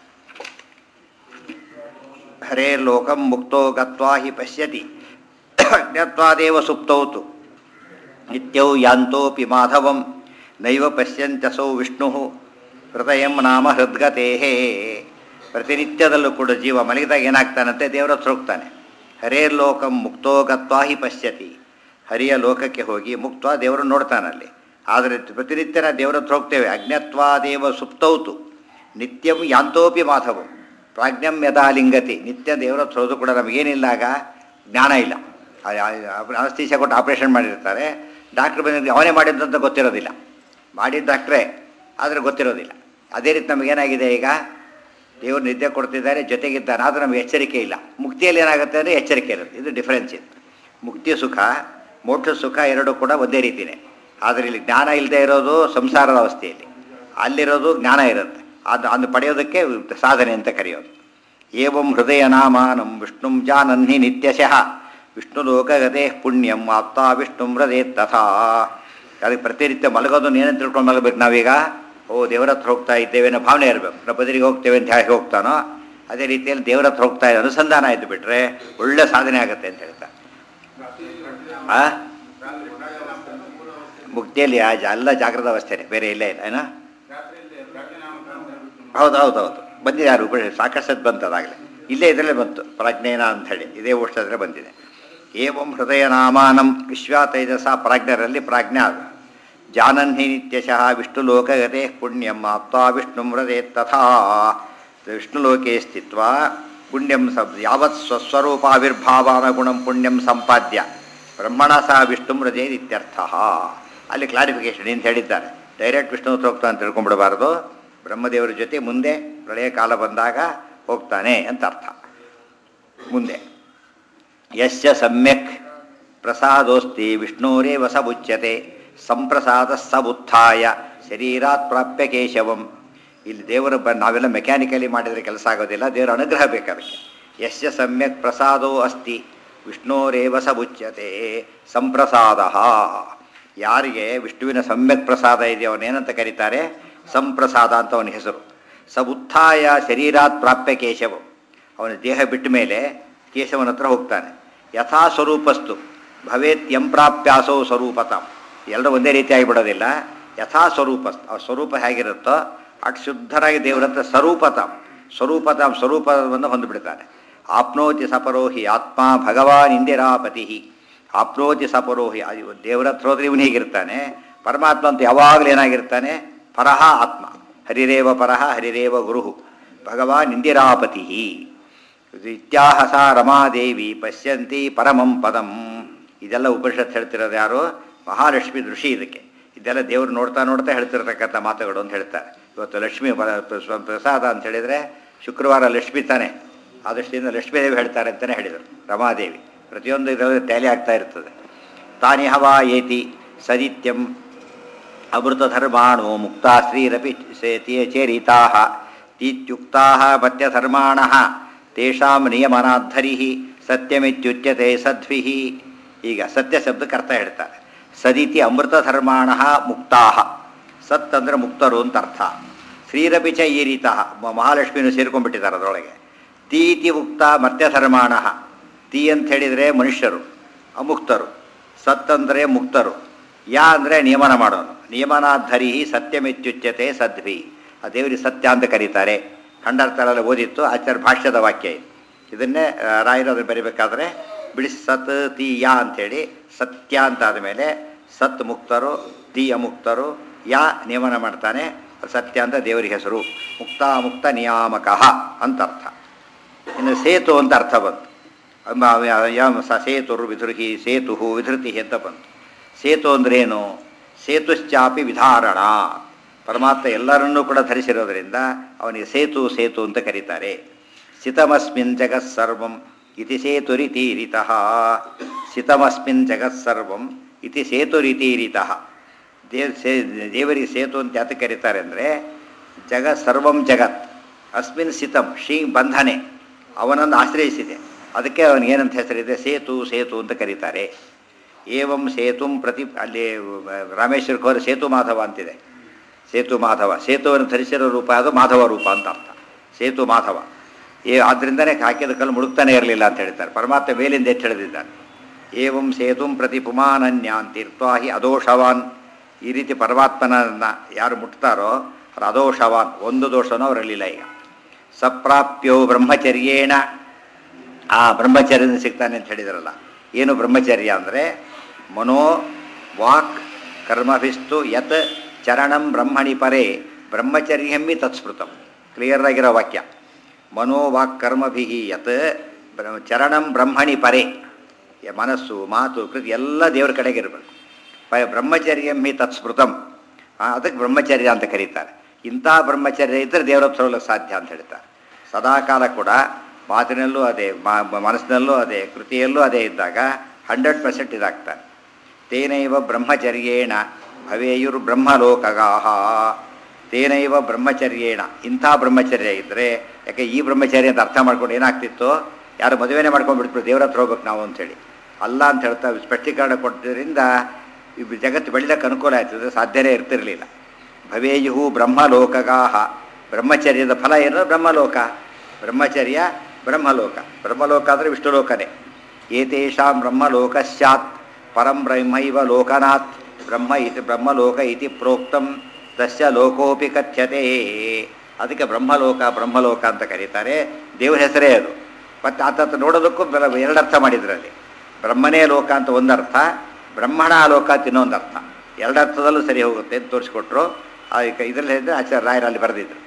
ಹರೇರ್ ಲೋಕಂ ಮುಕ್ತೋ ಗತ್ವಾ ಹಿ ಪಶ್ಯತಿ ಜ್ಞತ್ವಾದೇವ ಸುಪ್ತೌತು ನಿತ್ಯೌ ಯಾಂತೋಪಿ ಮಾಧವಂ ನೈವ ಪಶ್ಯಂತ್ಯಸೌ ವಿಷ್ಣು ಹೃದಯಂ ನಾಮ ಹೃದ್ಗತೇ ಪ್ರತಿನಿತ್ಯದಲ್ಲೂ ಕೂಡ ಜೀವ ಮಲಗಿದಾಗ ಏನಾಗ್ತಾನಂತೆ ದೇವರ ಹತ್ರ ಹೋಗ್ತಾನೆ ಹರೇರ್ ಲೋಕಂ ಮುಕ್ತೋ ಗತ್ವಾ ಹಿ ಪಶ್ಯತಿ ಹರಿಯ ಲೋಕಕ್ಕೆ ಹೋಗಿ ಮುಕ್ತ ದೇವರನ್ನು ನೋಡ್ತಾನಲ್ಲಿ ಆದರೆ ಪ್ರತಿನಿತ್ಯ ನಾವು ದೇವರ ಹತ್ರ ಹೋಗ್ತೇವೆ ಅಜ್ಞತ್ವಾದೇವ ಸುಪ್ತೌತು ನಿತ್ಯಂ ಯಾಂತೋಪಿ ಮಾಧವ ಪ್ರಾಜ್ಞಂ ಯಥಾ ಲಿಂಗತಿ ನಿತ್ಯ ದೇವರ ಹತ್ರ ಹೋದ್ರು ಕೂಡ ನಮಗೇನಿಲ್ಲ ಆಗ ಜ್ಞಾನ ಇಲ್ಲ ಅನಸ್ತೀಶ ಕೊಟ್ಟು ಆಪರೇಷನ್ ಮಾಡಿರ್ತಾರೆ ಡಾಕ್ಟ್ರ್ ಬಂದಿದ್ದು ಅವನೇ ಮಾಡಿದ್ದಂತ ಗೊತ್ತಿರೋದಿಲ್ಲ ಮಾಡಿದ ಡಾಕ್ಟ್ರೇ ಆದರೆ ಗೊತ್ತಿರೋದಿಲ್ಲ ಅದೇ ರೀತಿ ನಮಗೇನಾಗಿದೆ ಈಗ ದೇವರು ನಿದ್ದೆ ಕೊಡ್ತಿದ್ದಾರೆ ಜೊತೆಗಿದ್ದಾನೆ ಆದರೂ ನಮಗೆ ಎಚ್ಚರಿಕೆ ಇಲ್ಲ ಮುಕ್ತಿಯಲ್ಲಿ ಏನಾಗುತ್ತೆ ಅಂದರೆ ಎಚ್ಚರಿಕೆ ಇರುತ್ತೆ ಇದು ಡಿಫರೆನ್ಸ್ ಇದೆ ಮುಕ್ತಿ ಸುಖ ಮೋಕ್ಷ ಸುಖ ಎರಡೂ ಕೂಡ ಒಂದೇ ರೀತಿಯೇ ಆದರೆ ಇಲ್ಲಿ ಜ್ಞಾನ ಇಲ್ಲದೆ ಇರೋದು ಸಂಸಾರದ ಅವಸ್ಥೆಯಲ್ಲಿ ಅಲ್ಲಿರೋದು ಜ್ಞಾನ ಇರುತ್ತೆ ಅದು ಅದು ಪಡೆಯೋದಕ್ಕೆ ಸಾಧನೆ ಅಂತ ಕರೆಯೋದು ಏವಂ ಹೃದಯ ನಾಮಾನಂ ವಿಷ್ಣುಂ ಜಾನನ್ಹಿ ನಿತ್ಯಶಃ ವಿಷ್ಣು ಲೋಕಗತೆ ಪುಣ್ಯಂ ಆಪ್ತ ವಿಷ್ಣು ಹೃದಯ ತಥಾ ಅದಕ್ಕೆ ಪ್ರತಿನಿತ್ಯ ಮಲಗೋದನ್ನು ಏನಂತ ತಿಳ್ಕೊಂಡು ಮಲಗಬೇಕು ನಾವೀಗ ಓ ದೇವರ ಹತ್ರ ಹೋಗ್ತಾ ಇದ್ದೇವೆ ಅನ್ನೋ ಭಾವನೆ ಇರಬೇಕು ನಾವು ಬದಲಿಗೆ ಹೋಗ್ತೇವೆ ಅಂತ ಹೇಗೆ ಹೋಗ್ತಾನೋ ಅದೇ ರೀತಿಯಲ್ಲಿ ದೇವರ ಹತ್ರ ಹೋಗ್ತಾ ಇದೆ ಅನುಸಂಧಾನ ಆಯ್ತು ಬಿಟ್ರೆ ಒಳ್ಳೆ ಸಾಧನೆ ಆಗುತ್ತೆ ಅಂತ ಹೇಳ್ತಾ ಆ ಮುಕ್ತಿಯಲ್ಲಿ ಆ ಜ- ಎಲ್ಲ ಜಾಗೃತ ಅವಸ್ಥೆನೆ ಬೇರೆ ಇಲ್ಲೇ ಇಲ್ಲ ಏನೋ ಹೌದು ಹೌದು ಹೌದು ಬಂದಿದೆ ಯಾರು ಉಪನಿಷತ್ ಸಾಕಷ್ಟು ಸತ್ ಬಂತು ಅದಾಗಲೇ ಇಲ್ಲೇ ಇದರಲ್ಲೇ ಬಂತು ಪ್ರಾಜ್ಞೇನ ಅಂತ ಹೇಳಿ ಇದೇ ಓಷ್ಠದ್ರೆ ಬಂದಿದೆ ಏವಂ ಹೃದಯ ನಾಮಾನಂ ವಿಶ್ವ ತೈಜಸ ಪ್ರಾಜ್ಞರಲ್ಲಿ ಪ್ರಾಜ್ಞಾ ಅದು ಜಾನನ್ಹಿ ನಿತ್ಯಶಃ ವಿಷ್ಣು ಲೋಕಗತೆ ಪುಣ್ಯಂ ಆಪ್ತ ವಿಷ್ಣು ಹೃದಯ ತಥಾ ವಿಷ್ಣು ಲೋಕೆ ಸ್ಥಿತ್ವ ಪುಣ್ಯಂ ಸ ಯಾವತ್ ಸ್ವಸ್ವರೂಪಾವಿರ್ಭಾವಾನ ಗುಣಂ ಪುಣ್ಯಂ ಸಂಪಾದ್ಯ ಬ್ರಹ್ಮಣ ಸಹ ವಿಷ್ಣು ಹೃದಯ ಇತ್ಯರ್ಥ ಅಲ್ಲಿ ಕ್ಲಾರಿಫಿಕೇಶನ್ ಅಂತ ಹೇಳಿದ್ದಾರೆ ಡೈರೆಕ್ಟ್ ವಿಷ್ಣು ಹತ್ರ ಹೋಗ್ತಾನೆ ಅಂತ ತಿಳ್ಕೊಂಡ್ಬಿಡಬಾರ್ದು ಬ್ರಹ್ಮದೇವರ ಜೊತೆ ಮುಂದೆ ಪ್ರಳಯ ಕಾಲ ಬಂದಾಗ ಹೋಗ್ತಾನೆ ಅಂತ ಅರ್ಥ ಮುಂದೆ ಯಶ್ಚ ಸಮ್ಯಕ್ ಪ್ರಸಾದೋಸ್ತಿ ವಿಷ್ಣೋರೇವ ಸ ಮುಚ್ಯತೆ ಸಂಪ್ರಸಾದ ಸ ಉತ್ಥಾಯ ಶರೀರಾತ್ ಪ್ರಾಪ್ಯ ಕೇಶವಂ ಇಲ್ಲಿ ದೇವರು ಬ ನಾವೆಲ್ಲ ಮೆಕ್ಯಾನಿಕಲಿ ಮಾಡಿದರೆ ಕೆಲಸ ಆಗೋದಿಲ್ಲ ದೇವರ ಅನುಗ್ರಹ ಬೇಕು ಅದಕ್ಕೆ ಯಶ್ಚ ಸಮ್ಯಕ್ ಪ್ರಸಾದೋ ಅಸ್ತಿ ವಿಷ್ಣೋರೇವ ಸ ಮುಚ್ಯತೆ ಸಂಪ್ರಸಾದ ಯಾರಿಗೆ ವಿಷ್ಣುವಿನ ಸಮ್ಯಕ್ ಪ್ರಸಾದ ಇದೆಯೋ ಅವನೇನಂತ ಕರೀತಾರೆ ಸಂಪ್ರಸಾದ ಅಂತ ಅವನ ಹೆಸರು ಸ ಉತ್ಥಾಯ ಶರೀರಾತ್ ಪ್ರಾಪ್ಯ ಕೇಶವಂ ಅವನ ದೇಹ ಬಿಟ್ಟ ಮೇಲೆ ಕೇಶವನ ಹತ್ರ ಹೋಗ್ತಾನೆ ಯಥಾ ಸ್ವರೂಪಸ್ತು ಭವೇತ್ ಎಂ ಪ್ರಾಪ್ಯಾಸೋ ಸ್ವರೂಪತಾಂ ಎಲ್ಲರೂ ಒಂದೇ ರೀತಿಯಾಗಿ ಬಿಡೋದಿಲ್ಲ ಯಥಾ ಸ್ವರೂಪಸ್ತು ಆ ಸ್ವರೂಪ ಹೇಗಿರುತ್ತೋ ಅಟ್ ಶುದ್ಧರಾಗಿ ದೇವರ ಹತ್ರ ಸ್ವರೂಪತಾಂ ಸ್ವರೂಪತಾಂ ಸ್ವರೂಪವನ್ನು ಹೊಂದಿಬಿಡ್ತಾನೆ ಆಪ್ನೋತಿ ಸಪರೋಹಿ ಆತ್ಮ ಭಗವಾನ್ ಇಂದಿರಾಪತಿ ಆಪ್ನೋತಿ ಸಪರೋಹಿ ಅದು ದೇವರ ಹತ್ರ ಹೋದ್ರೆ ಇವನು ಹೀಗಿರ್ತಾನೆ ಪರಮಾತ್ಮ ಅಂತ ಯಾವಾಗಲೂ ಏನಾಗಿರ್ತಾನೆ ಪರಹ ಆತ್ಮ ಹರಿರೇವ ಪರಹ ಹರಿರೇವ ಗುರು ಭಗವಾನ್ ಇಂದಿರಾಪತಿ ಇತ್ಯಾಹ ಸಾ ರಮಾದೇವಿ ಪಶ್ಯಂತಿ ಪರಮಂ ಪದಂ ಇದೆಲ್ಲ ಉಪನಿಷತ್ ಹೇಳ್ತಿರೋದು ಯಾರು ಮಹಾಲಕ್ಷ್ಮಿ ಋಷಿ ಇದಕ್ಕೆ ಇದೆಲ್ಲ ದೇವರು ನೋಡ್ತಾ ನೋಡ್ತಾ ಹೇಳ್ತಿರ್ತಕ್ಕಂಥ ಮಾತುಗಳು ಅಂತ ಹೇಳ್ತಾರೆ ಇವತ್ತು ಲಕ್ಷ್ಮಿ ಪ- ಪ್ರ- ಪ್ರಸಾದ ಅಂತ ಹೇಳಿದರೆ ಶುಕ್ರವಾರ ಲಕ್ಷ್ಮಿ ತಾನೆ ಆ ದೃಷ್ಟಿಯಿಂದ ಲಕ್ಷ್ಮೀದೇವಿ ಹೇಳ್ತಾರೆ ಅಂತಲೇ ಹೇಳಿದರು ರಮಾದೇವಿ ಪ್ರತಿಯೊಂದು ಇದರಲ್ಲಿ ಟ್ಯಾಲಿ ಆಗ್ತಾ ಇರ್ತದೆ ತಾನಿ ಹವಾ ಏತಿ ಸದಿತ್ಯಂ ಅಮೃತಧರ್ಮಾಣೋ ಮುಕ್ತಾ ಶ್ರೀರಪಿ ಚೇರಿತಾ ತೀತ್ಯುಕ್ತಾ ಮತ್ಯಧರ್ಮಾಣ ತೇಷಾಂ ನಿಯಮನಾಧರಿ ಸತ್ಯಮಿತ್ಯುಚ್ಯತೆ ಸದ್ಭಿ ಈಗ ಸತ್ಯ ಶಬ್ದಕ್ಕೆ ಅರ್ಥ ಹೇಳ್ತಾರೆ ಸದಿತಿ ಅಮೃತಧರ್ಮಾಣ ಮುಕ್ತಾ ಸತ್ ಅಂದರೆ ಮುಕ್ತರು ಅಂತ ಅರ್ಥ ಶ್ರೀರಪಿ ಚ ಈರಿತ ಮಹಾಲಕ್ಷ್ಮಿನೂ ಸೇರ್ಕೊಂಡ್ಬಿಟ್ಟಿದ್ದಾರೆ ಅದರೊಳಗೆ ತೀತಿ ಮುಕ್ತ ಮತ್ಯಧರ್ಮಾಣ ತೀ ಅಂತ ಹೇಳಿದರೆ ಮನುಷ್ಯರು ಅಮುಕ್ತರು ಸತ್ ಅಂದರೆ ಮುಕ್ತರು ಯಾ ಅಂದರೆ ನಿಯಮನ ಮಾಡೋನು ನಿಯಮನಾಧರಿ ಸತ್ಯಮಿತ್ಯುಚ್ಯತೆ ಸದ್ಭಿ ಆ ದೇವರಿಗೆ ಸತ್ಯ ಅಂತ ಕರೀತಾರೆ ಖಂಡಾರ್ಥರಲ್ಲಿ ಓದಿತ್ತು ಆಚಾರ್ಯ ಭಾಷ್ಯದ ವಾಕ್ಯ ಇದು ಇದನ್ನೇ ಆ, ರಾಯರು ಅದನ್ನು ಬರಿಬೇಕಾದ್ರೆ ಬಿಡಿಸಿ ಸತ್ ತೀ ಯಾ ಅಂಥೇಳಿ ಸತ್ಯ ಅಂತ ಆದಮೇಲೆ ಸತ್ ಮುಕ್ತರು ತೀ ಅಮುಕ್ತರು ಯಾ ನಿಯಮನ ಮಾಡ್ತಾನೆ ಅದು ಸತ್ಯ ಅಂತ ದೇವರಿಗೆ ಹೆಸರು ಮುಕ್ತ ಮುಕ್ತ ನಿಯಾಮಕ ಅಂತ ಅರ್ಥ ಇನ್ನು ಸೇತು ಅಂತ ಅರ್ಥ ಬಂತು ಅಮ್ಮ ಯ- ಯ- ಸ ಸೇತುರು ವಿಧೃಹಿ ಸೇತು ವಿಧೃತಿ ಅಂತ ಬಂತು ಸೇತು ಅಂದ್ರೇನು ಸೇತುಶ್ಚಾಪಿ ವಿಧಾರಣ ಪರಮಾತ್ಮ ಎಲ್ಲರನ್ನೂ ಕೂಡ ಧರಿಸಿರೋದ್ರಿಂದ ಅವನಿಗೆ ಸೇತು ಸೇತು ಅಂತ ಕರೀತಾರೆ ಸ್ಥಿತಮಸ್ಮಿನ್ ಜಗತ್ಸರ್ವಂ ಇತಿ ಸೇತುರಿತೀರಿತಃ ಸ್ಥಿತಮಸ್ಮಿನ್ ಜಗತ್ಸರ್ವಂ ಇತಿ ಸೇತುರಿತೀರಿತಃ ದೇವ್ ಸೇ ದೇವರಿಗೆ ಸೇತು ಅಂತ ಯಾತಕ್ಕೆ ಕರೀತಾರೆ ಅಂದರೆ ಜಗತ್ ಸರ್ವಂ ಜಗತ್ ಅಸ್ಮಿನ್ ಸ್ಥಿತಂ ಶ್ರೀ ಬಂಧನೆ ಅವನನ್ನು ಆಶ್ರಯಿಸಿದೆ ಅದಕ್ಕೆ ಅವನಿಗೆ ಏನಂತ ಹೆಸರಿದೆ ಸೇತು ಸೇತು ಅಂತ ಕರೀತಾರೆ ಏವಂ ಸೇತುಂ ಪ್ರತಿ ಅಲ್ಲಿ ರಾಮೇಶ್ವರಕ್ಕೆ ಹೋದರೆ ಸೇತು ಮಾಧವ ಅಂತಿದೆ ಸೇತು ಮಾಧವ ಸೇತುವನ್ನು ಧರಿಸಿರೋ ರೂಪ ಅದು ಮಾಧವ ರೂಪ ಅಂತ ಅರ್ಥ ಸೇತು ಮಾಧವ ಏ ಆದ್ದರಿಂದನೇ ಹಾಕಿದ ಕಲ್ಲು ಮುಳುಗ್ತಾನೆ ಇರಲಿಲ್ಲ ಅಂತ ಹೇಳ್ತಾರೆ ಪರಮಾತ್ಮ ಮೇಲಿಂದ ಎತ್ತಿ ಹಿಡಿದಿದ್ದಾನೆ ಏವಂ ಸೇತುಂ ಪ್ರತಿ ಪುಮಾನನ್ಯಾನ್ ತೀರ್ಥ್ವಾ ಹಿ ಅದೋಷವಾನ್ ಈ ರೀತಿ ಪರಮಾತ್ಮನನ್ನ ಯಾರು ಮುಟ್ತಾರೋ ಅವ್ರು ಅದೋಷವಾನ್ ಒಂದು ದೋಷನೂ ಅವರಲ್ಲಿಲ್ಲ ಈಗ ಸಪ್ರಾಪ್ಯೋ ಬ್ರಹ್ಮಚರ್ಯೇಣ ಆ ಬ್ರಹ್ಮಚರ್ಯದಿಂದ ಸಿಗ್ತಾನೆ ಅಂತ ಹೇಳಿದಾರಲ್ಲ ಏನು ಬ್ರಹ್ಮಚರ್ಯ ಅಂದರೆ ಮನೋ ವಾಕ್ ಕರ್ಮಭಿಸ್ತು ಯತ್ ಚರಣಂ ಬ್ರಹ್ಮಣಿ ಪರೇ ಬ್ರಹ್ಮಚರ್ಯಮ್ಮಿ ತತ್ಸ್ಮೃತಂ ಕ್ಲಿಯರ್ ಆಗಿರೋ ವಾಕ್ಯ ಮನೋ ವಾಕ್ ಕರ್ಮಭಿ ಯತ್ ಬ್ರ- ಚರಣಂ ಬ್ರಹ್ಮಣಿ ಪರೇ ಯ- ಮನಸ್ಸು ಮಾತು ಕೃತಿ ಎಲ್ಲ ದೇವರ ಕಡೆಗೆ ಇರಬೇಕು ಪ ಬ್ರಹ್ಮಚರ್ಯಮ್ಮಿ ತತ್ಸ್ಮೃತಂ ಆ, ಅದಕ್ಕೆ ಬ್ರಹ್ಮಚರ್ಯ ಅಂತ ಕರೀತಾರೆ ಇಂಥ ಬ್ರಹ್ಮಚರ್ಯ ಇದ್ದರೆ ದೇವರ ಹತ್ರ ಹೋಗ್ಲಿಕ್ಕೆ ಸಾಧ್ಯ ಅಂತ ಹೇಳ್ತಾರೆ ಸದಾಕಾಲ ಕೂಡ ಮಾತಿನಲ್ಲೂ ಅದೇ ಮ- ಮ- ಮನಸ್ಸಿನಲ್ಲೂ ಅದೇ ಕೃತಿಯಲ್ಲೂ ಅದೇ ಇದ್ದಾಗ ಹಂಡ್ರೆಡ್ ಪರ್ಸೆಂಟ್ ಇದಾಗ್ತಾರೆ ತೇನೈವ ಬ್ರಹ್ಮಚರ್ಯೇಣ ಭವೇಯುರ್ ಬ್ರಹ್ಮಲೋಕಗಾಹ ತೇನೈವ ಬ್ರಹ್ಮಚರ್ಯೇಣ ಇಂಥ ಬ್ರಹ್ಮಚರ್ಯ ಇದ್ದರೆ ಯಾಕೆ ಈ ಬ್ರಹ್ಮಚರ್ಯ ಅಂತ ಅರ್ಥ ಮಾಡ್ಕೊಂಡು ಏನಾಗ್ತಿತ್ತು ಯಾರು ಮದುವೆನೇ ಮಾಡ್ಕೊಂಡು ಬಿಟ್ಬಿಟ್ಟು ದೇವ್ರ ಹತ್ರ ಹೋಗ್ಬೇಕು ನಾವು ಅಂತೇಳಿ ಅಲ್ಲ ಅಂತ ಹೇಳ್ತಾ ಸ್ಪಷ್ಟೀಕರಣ ಕೊಟ್ಟಿದ್ದರಿಂದ ಈ ಜಗತ್ತು ಬೆಳಿಲಕ್ಕೆ ಅನುಕೂಲ ಆಯ್ತದೆ ಸಾಧ್ಯನೇ ಇರ್ತಿರಲಿಲ್ಲ ಭವೇಯು ಬ್ರಹ್ಮಲೋಕಗಾಹ ಬ್ರಹ್ಮಚರ್ಯದ ಫಲ ಏನು ಬ್ರಹ್ಮಲೋಕ ಬ್ರಹ್ಮಚರ್ಯ ಬ್ರಹ್ಮಲೋಕ ಬ್ರಹ್ಮಲೋಕ ಅಂದರೆ ವಿಷ್ಣುಲೋಕನೇ ಏತೇಷಾಂ ಬ್ರಹ್ಮಲೋಕ ಸ್ಯಾತ್ ಪರಂ ಬ್ರಹ್ಮೈವ ಲೋಕನಾಥ್ ಬ್ರಹ್ಮ ಇತಿ ಬ್ರಹ್ಮಲೋಕ ಇತಿ ಪ್ರೋಕ್ತಂ ತಸ್ಯ ಲೋಕೋಪಿ ಕಥ್ಯತೆ ಅದಕ್ಕೆ ಬ್ರಹ್ಮಲೋಕ ಬ್ರಹ್ಮಲೋಕ ಅಂತ ಕರೀತಾರೆ ದೇವರ ಹೆಸರೇ ಅದು ಮತ್ತು ಆತ ನೋಡೋದಕ್ಕೂ ಬೆಲ ಎರಡರ್ಥ ಮಾಡಿದ್ರಲ್ಲಿ ಬ್ರಹ್ಮನೇ ಲೋಕ ಅಂತ ಒಂದರ್ಥ ಬ್ರಹ್ಮಣ ಲೋಕ ಅಂತ ಇನ್ನೊಂದು ಅರ್ಥ ಎರಡರ್ಥದಲ್ಲೂ ಸರಿ ಹೋಗುತ್ತೆ ಅಂತ ತೋರಿಸ್ಕೊಟ್ರು ಅದಕ್ಕೆ ಇದರಲ್ಲಿ ಹೇಳಿದ್ರೆ ಆಚಾರ್ಯ ರಾಯರಲ್ಲಿ ಬರೆದಿದ್ರು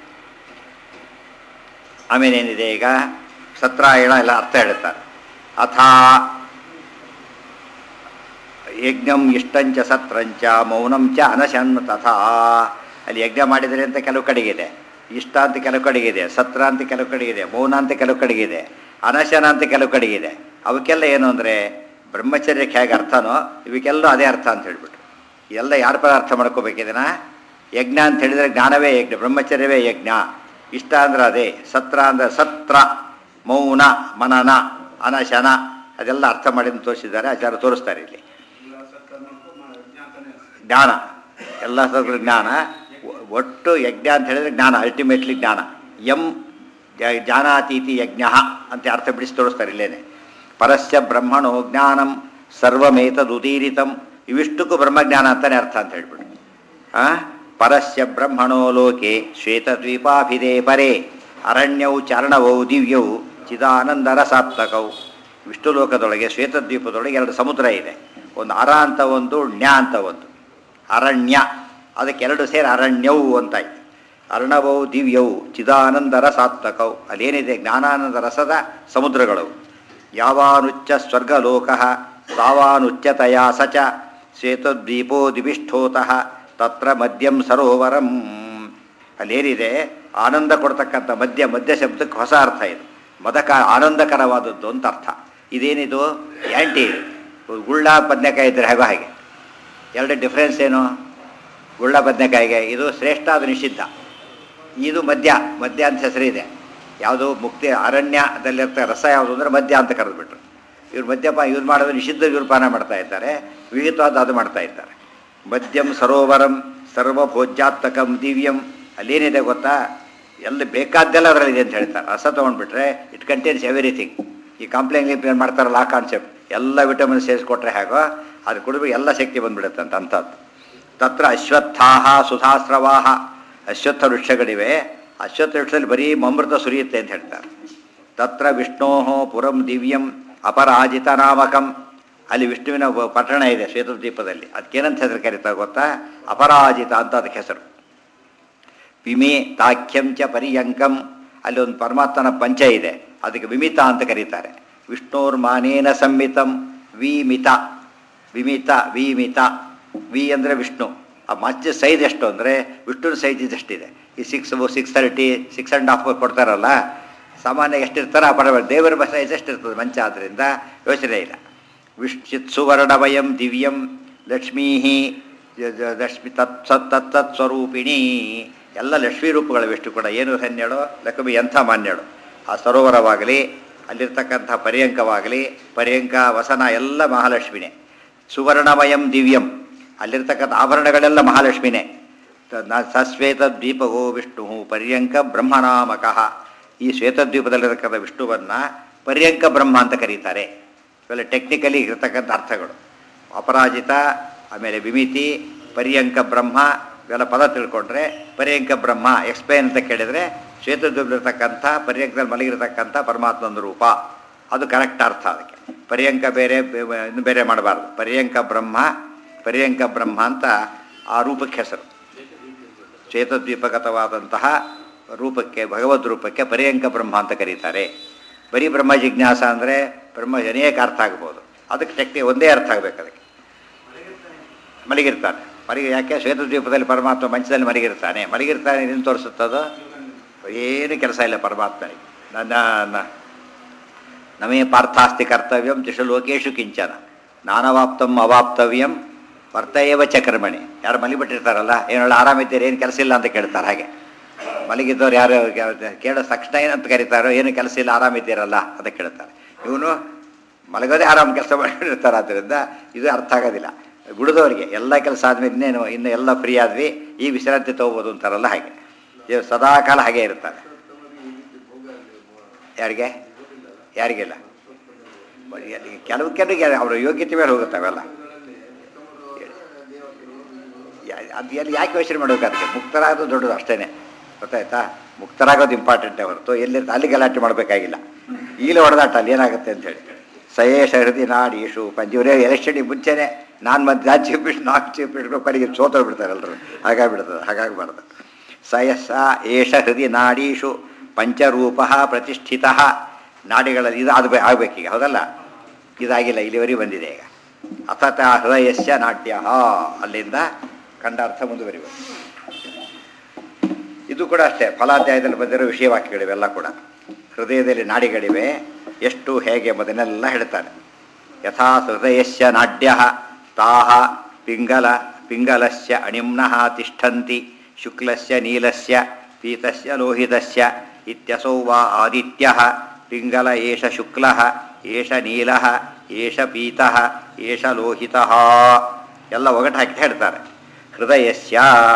ಆಮೇಲೆ ಏನಿದೆ ಈಗ ಸತ್ರಾಯಣ ಎಲ್ಲ ಅರ್ಥ ಹೇಳ್ತಾರೆ ಅಥಾ ಯಜ್ಞಂ ಇಷ್ಟಂಚ ಸತ್ರಂಚ ಮೌನಂ ಚ ಅನಶನ್ ತಥಾ ಅಲ್ಲಿ ಯಜ್ಞ ಮಾಡಿದರೆ ಅಂತ ಕೆಲವು ಕಡೆಗಿದೆ ಇಷ್ಟ ಅಂತ ಕೆಲವು ಕಡೆಗಿದೆ ಸತ್ರ ಅಂತ ಕೆಲವು ಕಡೆಗಿದೆ ಮೌನ ಅಂತ ಕೆಲವು ಕಡೆಗಿದೆ ಅನಶನ ಅಂತ ಕೆಲವು ಕಡೆಗಿದೆ ಅವಕ್ಕೆಲ್ಲ ಏನು ಅಂದರೆ ಬ್ರಹ್ಮಚರ್ಯಕ್ಕೆ ಹೇಗೆ ಅರ್ಥನೋ ಇವಕ್ಕೆಲ್ಲ ಅದೇ ಅರ್ಥ ಅಂತ ಹೇಳ್ಬಿಟ್ರು ಎಲ್ಲ ಯಾರ ಪರ ಅರ್ಥ ಮಾಡ್ಕೋಬೇಕಿದನ ಯಜ್ಞ ಅಂತ ಹೇಳಿದರೆ ಜ್ಞಾನವೇ ಯಜ್ಞ ಬ್ರಹ್ಮಚರ್ಯವೇ ಯಜ್ಞ ಇಷ್ಟ ಅಂದ್ರೆ ಅದೇ ಸತ್ರ ಅಂದ್ರೆ ಸತ್ರ ಮೌನ ಮನನ ಅನಶನ ಅದೆಲ್ಲ ಅರ್ಥ ಮಾಡಿ ತೋರಿಸಿದ್ದಾರೆ ಆಚಾರ ತೋರಿಸ್ತಾರೆ ಇಲ್ಲಿ ಜ್ಞಾನ ಎಲ್ಲ ಸದ್ಗುಣ ಜ್ಞಾನ ಒ- ಒಟ್ಟು ಯಜ್ಞ ಅಂತ ಹೇಳಿದ್ರೆ ಜ್ಞಾನ ಅಲ್ಟಿಮೇಟ್ಲಿ ಜ್ಞಾನ ಎಂ ಜ- ಜಾನಾತೀತಿ ಯಜ್ಞ ಅಂತ ಅರ್ಥ ಬಿಡಿಸಿ ತೋರಿಸ್ತಾರೆ ಇಲ್ಲೇನೆ ಪರಸ್ಯ ಬ್ರಹ್ಮಣೋ ಜ್ಞಾನಂ ಸರ್ವಮೇತದುದೀರಿತಂ ಇವಿಷ್ಟಕ್ಕೂ ಬ್ರಹ್ಮಜ್ಞಾನ ಅಂತಾನೆ ಅರ್ಥ ಅಂತ ಹೇಳ್ಬಿಟ್ಟು ಆ ಪರಸ್ಯ ಬ್ರಹ್ಮಣೋ ಲೋಕೆ ಶ್ವೇತದ್ವೀಪಾಭಿದೇ ಪರೇ ಅರಣ್ಯೌ ಚಾರಣವೌ ದಿವ್ಯೌ ಚಿದಾನಂದರಸಾತ್ಮಕೌ ವಿಷ್ಣು ಲೋಕದೊಳಗೆ ಶ್ವೇತದ್ವೀಪದೊಳಗೆ ಎರಡು ಸಮುದ್ರ ಇದೆ ಒಂದು ಅರ ಅಂತ ಒಂದು ಣ್ಯ ಅಂತ ಒಂದು ಅರಣ್ಯ ಅದಕ್ಕೆ ಎರಡು ಸೇರಿ ಅರಣ್ಯವು ಅಂತಾಯ್ತು ಅರ್ಣವೌ ದಿವ್ಯವು ಚಿದಾನಂದ ರಸಾತ್ಮಕವು ಅಲ್ಲೇನಿದೆ ಜ್ಞಾನಾನಂದ ರಸದ ಸಮುದ್ರಗಳವು ಯಾವಾನುಚ್ಚ ಸ್ವರ್ಗಲೋಕ ತಾವಾನುಚ್ಚತಯ ಸಚ ಶ್ವೇತದ್ವೀಪೋ ದಿವಿಷ್ಠೋತಃ ತತ್ರ ಮದ್ಯಂ ಸರೋವರಂ ಅಲ್ಲೇನಿದೆ ಆನಂದ ಕೊಡ್ತಕ್ಕಂಥ ಮದ್ಯ ಮದ್ಯ ಶಬ್ದಕ್ಕೆ ಹೊಸ ಅರ್ಥ ಇದು ಮದಕ ಆನಂದಕರವಾದದ್ದು ಅಂತ ಅರ್ಥ ಇದೇನಿದು ಆ್ಯಂಟಿ ಗುಳ್ಳ ಬದನೆಕಾಯಿ ಇದ್ದರೆ ಹೇಗೋ ಹಾಗೆ ಎರಡು ಡಿಫ್ರೆನ್ಸ್ ಏನು ಗುಳ್ಳ ಬದನೆಕಾಯಿಗೆ ಇದು ಶ್ರೇಷ್ಠ ಅದು ನಿಷಿದ್ಧ ಇದು ಮದ್ಯ ಮದ್ಯ ಅಂತ ಹೆಸರಿದೆ ಯಾವುದು ಮುಕ್ತಿ ಅರಣ್ಯದಲ್ಲಿರ್ತ ರಸ ಯಾವುದು ಅಂದರೆ ಮದ್ಯ ಅಂತ ಕರೆದ್ಬಿಟ್ರು ಇವ್ರು ಮದ್ಯಪಾನ ಯೂಸ್ ಮಾಡೋದು ನಿಷಿದ್ಧ ಇವ್ರು ಪಾನ ಮಾಡ್ತಾ ಇದ್ದಾರೆ ವಿಹಿತವಾದ ಅದು ಮಾಡ್ತಾ ಇದ್ದಾರೆ ಮದ್ಯಂ ಸರೋವರಂ ಸರ್ವಭೋಜ್ಯಾತ್ಮಕಂ ದಿವ್ಯಂ ಅಲ್ಲೇನಿದೆ ಗೊತ್ತಾ ಎಲ್ಲ ಬೇಕಾದ್ದೆಲ್ಲ ಅದರಲ್ಲಿದೆ ಅಂತ ಹೇಳ್ತಾರೆ ರಸ ತೊಗೊಂಡ್ಬಿಟ್ರೆ ಇಟ್ ಕಂಟೈನ್ಸ್ ಎವ್ರಿಥಿಂಗ್ ಈ ಕಾಂಪ್ಲೇನ್ ಗಿಂಪ್ಲೇನ್ ಮಾಡ್ತಾರಲ್ಲ ಆ ಕಾನ್ಸೆಪ್ಟ್ ಎಲ್ಲ ವಿಟಮಿನ್ ಸೇರಿಸ್ಕೊಟ್ರೆ ಹೇಗೋ ಅದು ಕುಡಿದ್ರೆ ಎಲ್ಲ ಶಕ್ತಿ ಬಂದ್ಬಿಡುತ್ತೆ ಅಂತ ಅಂಥದ್ದು ತತ್ರ ಅಶ್ವತ್ಥಾಹ ಸುಧಾಸ್ರವಾಹ ಅಶ್ವತ್ಥ ವೃಕ್ಷಗಳಿವೆ ಅಶ್ವತ್ಥ ವೃಕ್ಷದಲ್ಲಿ ಬರೀ ಅಮೃತ ಸುರಿಯುತ್ತೆ ಅಂತ ಹೇಳ್ತಾರೆ ತತ್ರ ವಿಷ್ಣೋ ಪುರಂ ದಿವ್ಯಂ ಅಪರಾಜಿತ ನಾಮಕಂ ಅಲ್ಲಿ ವಿಷ್ಣುವಿನ ಒಬ್ಬ ಪಟ್ಟಣ ಇದೆ ಶ್ವೇತದ್ವೀಪದಲ್ಲಿ ಅದಕ್ಕೇನಂತ ಹೆಸರು ಕರೀತಾರೆ ಗೊತ್ತಾ ಅಪರಾಜಿತ ಅಂತ ಅದಕ್ಕೆ ಹೆಸರು ವಿಮೆ ತಾಖ್ಯಂ ಚ ಪರ್ಯಂಕಂ ಅಲ್ಲಿ ಒಂದು ಪರಮಾತ್ಮನ ಪಂಚ ಇದೆ ಅದಕ್ಕೆ ವಿಮಿತ ಅಂತ ಕರೀತಾರೆ ವಿಷ್ಣೋರ್ಮಾನೇನ ಸಂಮಿತಂ ವಿಮಿತ ವಿಮಿತ ವಿಮಿತ ವಿ ಅಂದರೆ ವಿಷ್ಣು ಆ ಮಚ್ಚ ಸೈಜ್ ಎಷ್ಟು ಅಂದರೆ ವಿಷ್ಣುನ ಸೈಜ್ ಇದೆಷ್ಟಿದೆ ಈ six six thirty six and half ಕೊಡ್ತಾರಲ್ಲ ಸಾಮಾನ್ಯ ಎಷ್ಟಿರ್ತಾರೋ ಆ ಪರವಾಗಿ ದೇವರ ಸೈಜ್ ಎಷ್ಟಿರ್ತದೆ ಮಂಚ ಆದ್ದರಿಂದ ಯೋಚನೆ ಇಲ್ಲ ವಿಶ್ಚಿತ್ ಸುವರ್ಣಮಯಂ ದಿವ್ಯಂ ಲಕ್ಷ್ಮೀ ಲಕ್ಷ್ಮಿ ತತ್ ಸತ್ ತತ್ ತತ್ ಸ್ವರೂಪಿಣಿ ಎಲ್ಲ ಲಕ್ಷ್ಮೀ ರೂಪಗಳಿವೆಷ್ಟು ಕೂಡ ಏನು ಹೆಣ್ಣೆಳು ಲಕ್ಷ್ಮಿ ಎಂಥ ಮಾನ್ಯಳು ಆ ಸರೋವರವಾಗಲಿ ಅಲ್ಲಿರ್ತಕ್ಕಂಥ ಪರ್ಯಂಕವಾಗಲಿ ಪರ್ಯಂಕ ವಸನ ಎಲ್ಲ ಮಹಾಲಕ್ಷ್ಮಿನೇ ಸುವರ್ಣಮಯಂ ದಿವ್ಯಂ ಅಲ್ಲಿರ್ತಕ್ಕಂಥ ಆಭರಣಗಳೆಲ್ಲ ಮಹಾಲಕ್ಷ್ಮಿನೇ ತ- ನ- ಸಶ್ವೇತ ದ್ವೀಪಗೋ ವಿಷ್ಣು ಪರ್ಯಂಕ ಬ್ರಹ್ಮನಾಮಕಃ ಈ ಶ್ವೇತದ್ವೀಪದಲ್ಲಿರ್ತಕ್ಕಂಥ ವಿಷ್ಣುವನ್ನು ಪರ್ಯಂಕ ಬ್ರಹ್ಮ ಅಂತ ಕರೀತಾರೆ ಇವೆಲ್ಲ ಟೆಕ್ನಿಕಲಿ ಇರತಕ್ಕಂಥ ಅರ್ಥಗಳು ಅಪರಾಜಿತ ಆಮೇಲೆ ವಿಮಿತಿ ಪರ್ಯಂಕ ಬ್ರಹ್ಮ ಇವೆಲ್ಲ ಪದ ತಿಳ್ಕೊಂಡ್ರೆ ಪರ್ಯಂಕ ಬ್ರಹ್ಮ ಎಕ್ಸ್ಪ್ಲೇನ್ ಅಂತ ಕೇಳಿದರೆ ಶ್ವೇತದ್ವೀಪದಲ್ಲಿರ್ತಕ್ಕಂಥ ಪರ್ಯಂಕದಲ್ಲಿ ಮಲಗಿರ್ತಕ್ಕಂಥ ಪರಮಾತ್ಮನ ರೂಪ ಅದು ಕರೆಕ್ಟ್ ಅರ್ಥ ಅದಕ್ಕೆ ಪರ್ಯಂಕ ಬೇರೆ ಬೆ- ಬೆ- ಇನ್ನು ಬೇರೆ ಮಾಡಬಾರ್ದು ಪರ್ಯಂಕ ಬ್ರಹ್ಮ ಪರ್ಯಂಕ ಬ್ರಹ್ಮ ಅಂತ ಆ ರೂಪಕ್ಕೆ ಹೆಸರು ಚೇತದ್ವೀಪಗತವಾದಂತಹ ರೂಪಕ್ಕೆ ಭಗವದ್ ರೂಪಕ್ಕೆ ಪರ್ಯಂಕ ಬ್ರಹ್ಮ ಅಂತ ಕರೀತಾರೆ ಬರೀ ಬ್ರಹ್ಮ ಜಿಜ್ಞಾಸ ಅಂದರೆ ಬ್ರಹ್ಮ ಅನೇಕ ಅರ್ಥ ಆಗ್ಬೋದು ಅದಕ್ಕೆ ಟೆಕ್ನಿ ಒಂದೇ ಅರ್ಥ ಆಗಬೇಕು ಅದಕ್ಕೆ ಮಲಗಿರ್ತಾನೆ ಮಲಗಿ ಯಾಕೆ ಶ್ವೇತದ್ವೀಪದಲ್ಲಿ ಪರಮಾತ್ಮ ಮಂಚದಲ್ಲಿ ಮಲಗಿರ್ತಾನೆ ಮಲಗಿರ್ತಾನೆ ಏನು ತೋರಿಸುತ್ತದು ಏನು ಕೆಲಸ ಇಲ್ಲ ಪರಮಾತ್ಮನಿಗೆ ನನ್ನ ನ- ನಮೇ ಪಾರ್ಥಾಸ್ತಿ ಕರ್ತವ್ಯಂ ತ್ರಿಷು ಲೋಕೇಶು ಕಿಂಚನ ನಾನವಾಪ್ತಂ ಅವಾಪ್ತವ್ಯಂ ವರ್ತಯೇವ ಚ ಕರ್ಮಣಿ ಯಾರು ಮಲಗಿಬಿಟ್ಟಿರ್ತಾರಲ್ಲ ಏನು ಆರಾಮಿದ್ದೀರಿ ಏನು ಕೆಲಸ ಇಲ್ಲ ಅಂತ ಕೇಳ್ತಾರೆ ಹಾಗೆ ಮಲಗಿದ್ದವ್ರು ಯಾರು ಕೇಳೋ ತಕ್ಷಣ ಏನಂತ ಕರೀತಾರೋ ಏನು ಕೆಲಸ ಇಲ್ಲ ಆರಾಮಿದ್ದೀರಲ್ಲ ಅಂತ ಕೇಳ್ತಾರೆ ಇವನು ಮಲಗೋದೇ ಆರಾಮ್ ಕೆಲಸ ಮಾಡಿರ್ತಾರೆ ಆದ್ದರಿಂದ ಇದು ಅರ್ಥ ಆಗೋದಿಲ್ಲ ಗುಡಿದವರಿಗೆ ಎಲ್ಲ ಕೆಲಸ ಆದ್ಮೇಲೆ ಇನ್ನೇನು ಇನ್ನು ಎಲ್ಲ ಫ್ರೀ ಆದ್ವಿ ಈ ವಿಶ್ರಾಂತಿ ತಗೋಬೋದು ಅಂತಾರಲ್ಲ ಹಾಗೆ ಇವ್ರು ಸದಾಕಾಲ ಹಾಗೆ ಇರ್ತಾರೆ ಯಾರಿಗೆ ಯಾರಿಗೆಲ್ಲ ಕೆಲವು ಕೆಲವರಿಗೆ ಅವರ ಯೋಗ್ಯತೆ ಮೇಲೆ ಹೋಗುತ್ತೆ ಅವೆಲ್ಲ ಯಾ- ಅದು ಎಲ್ಲಿ ಯಾಕೆ ಯೋಚನೆ ಮಾಡಬೇಕು ಅದಕ್ಕೆ ಮುಕ್ತರಾಗೋದು ದೊಡ್ಡದು ಅಷ್ಟೇ ಗೊತ್ತಾಯ್ತಾ ಮುಕ್ತರಾಗೋದು ಇಂಪಾರ್ಟೆಂಟೇ ಹೊರತು ಎಲ್ಲಿ ಅಲ್ಲಿ ಗಲಾಟೆ ಮಾಡಬೇಕಾಗಿಲ್ಲ ಈಗಲೇ ಹೊಡೆದಾಟ ಅಲ್ಲಿ ಏನಾಗುತ್ತೆ ಅಂತೇಳಿ ಸಯೇಶ ಹೃದಯ ನಾಡೀಶು ಪಂಜೀವರೇ ಎಲೆಕ್ಷನಿಗೆ ಮುಂಚೆನೆ ನಾನು ಮತ್ತೆ ನಾನು ಚೀಫ್ ಮಿನಿಸ್ಟರ್ ನಾಲ್ಕು ಚೀಫ್ ಮಿನಿಸ್ಟರ್ ಕೊನೆಗೆ ಸೋತೋಗ್ಬಿಡ್ತಾರೆ ಎಲ್ಲರೂ ಹಾಗಾಗ್ಬಿಡ್ತದೆ ಹಾಗಾಗಬಾರ್ದು ಸಯಸ್ಸ ಏಷ ಹೃದಯ ನಾಡೀಶು ಪಂಚರೂಪ ಪ್ರತಿಷ್ಠಿತ ನಾಡಿಗಳಲ್ಲಿ ಇದು ಅದು ಆಗಬೇಕೀಗ ಹೌದಲ್ಲ ಇದಾಗಿಲ್ಲ ಇಲ್ಲಿವರೆಗೆ ಬಂದಿದೆ ಈಗ ಅಥತ ಹೃದಯಸ್ಯ ನಾಟ್ಯ ಅಲ್ಲಿಂದ ಕಂಡ ಅರ್ಥ ಮುಂದುವರಿಬೇಕು ಇದು ಕೂಡ ಅಷ್ಟೇ ಫಲಾಧ್ಯಾಯದಲ್ಲಿ ಬಂದಿರೋ ವಿಷಯವಾಕ್ಯಗಳಿವೆಲ್ಲ ಕೂಡ ಹೃದಯದಲ್ಲಿ ನಾಡಿಗಳಿವೆ ಎಷ್ಟು ಹೇಗೆ ಎಂಬುದನ್ನೆಲ್ಲ ಹೇಳ್ತಾರೆ ಯಥಾ ಹೃದಯಸ್ಯ ನಾಡ್ಯ ತಾಹ ಪಿಂಗಲ ಪಿಂಗಲಸ್ಯ ಅಣಿಮ್ನಃ ತಿಷ್ಠಂತಿ ಶುಕ್ಲಸ್ಯ ನೀಲಸ್ಯ ಪೀತಸ್ಯ ಲೋಹಿತಸ್ಯ ಇತ್ಯಸೌ ವಾ ಆದಿತ್ಯ ಪಿಂಗಲ ಏಷ ಶುಕ್ಲ ಏಷ ನೀಲ ಏಷ ಪೀತ ಏಷ ಲೋಹಿತ ಎಲ್ಲ ಒಗಟು ಹಾಕಿ ಹೇಳ್ತಾರೆ ಹೃದಯಸ್ಯ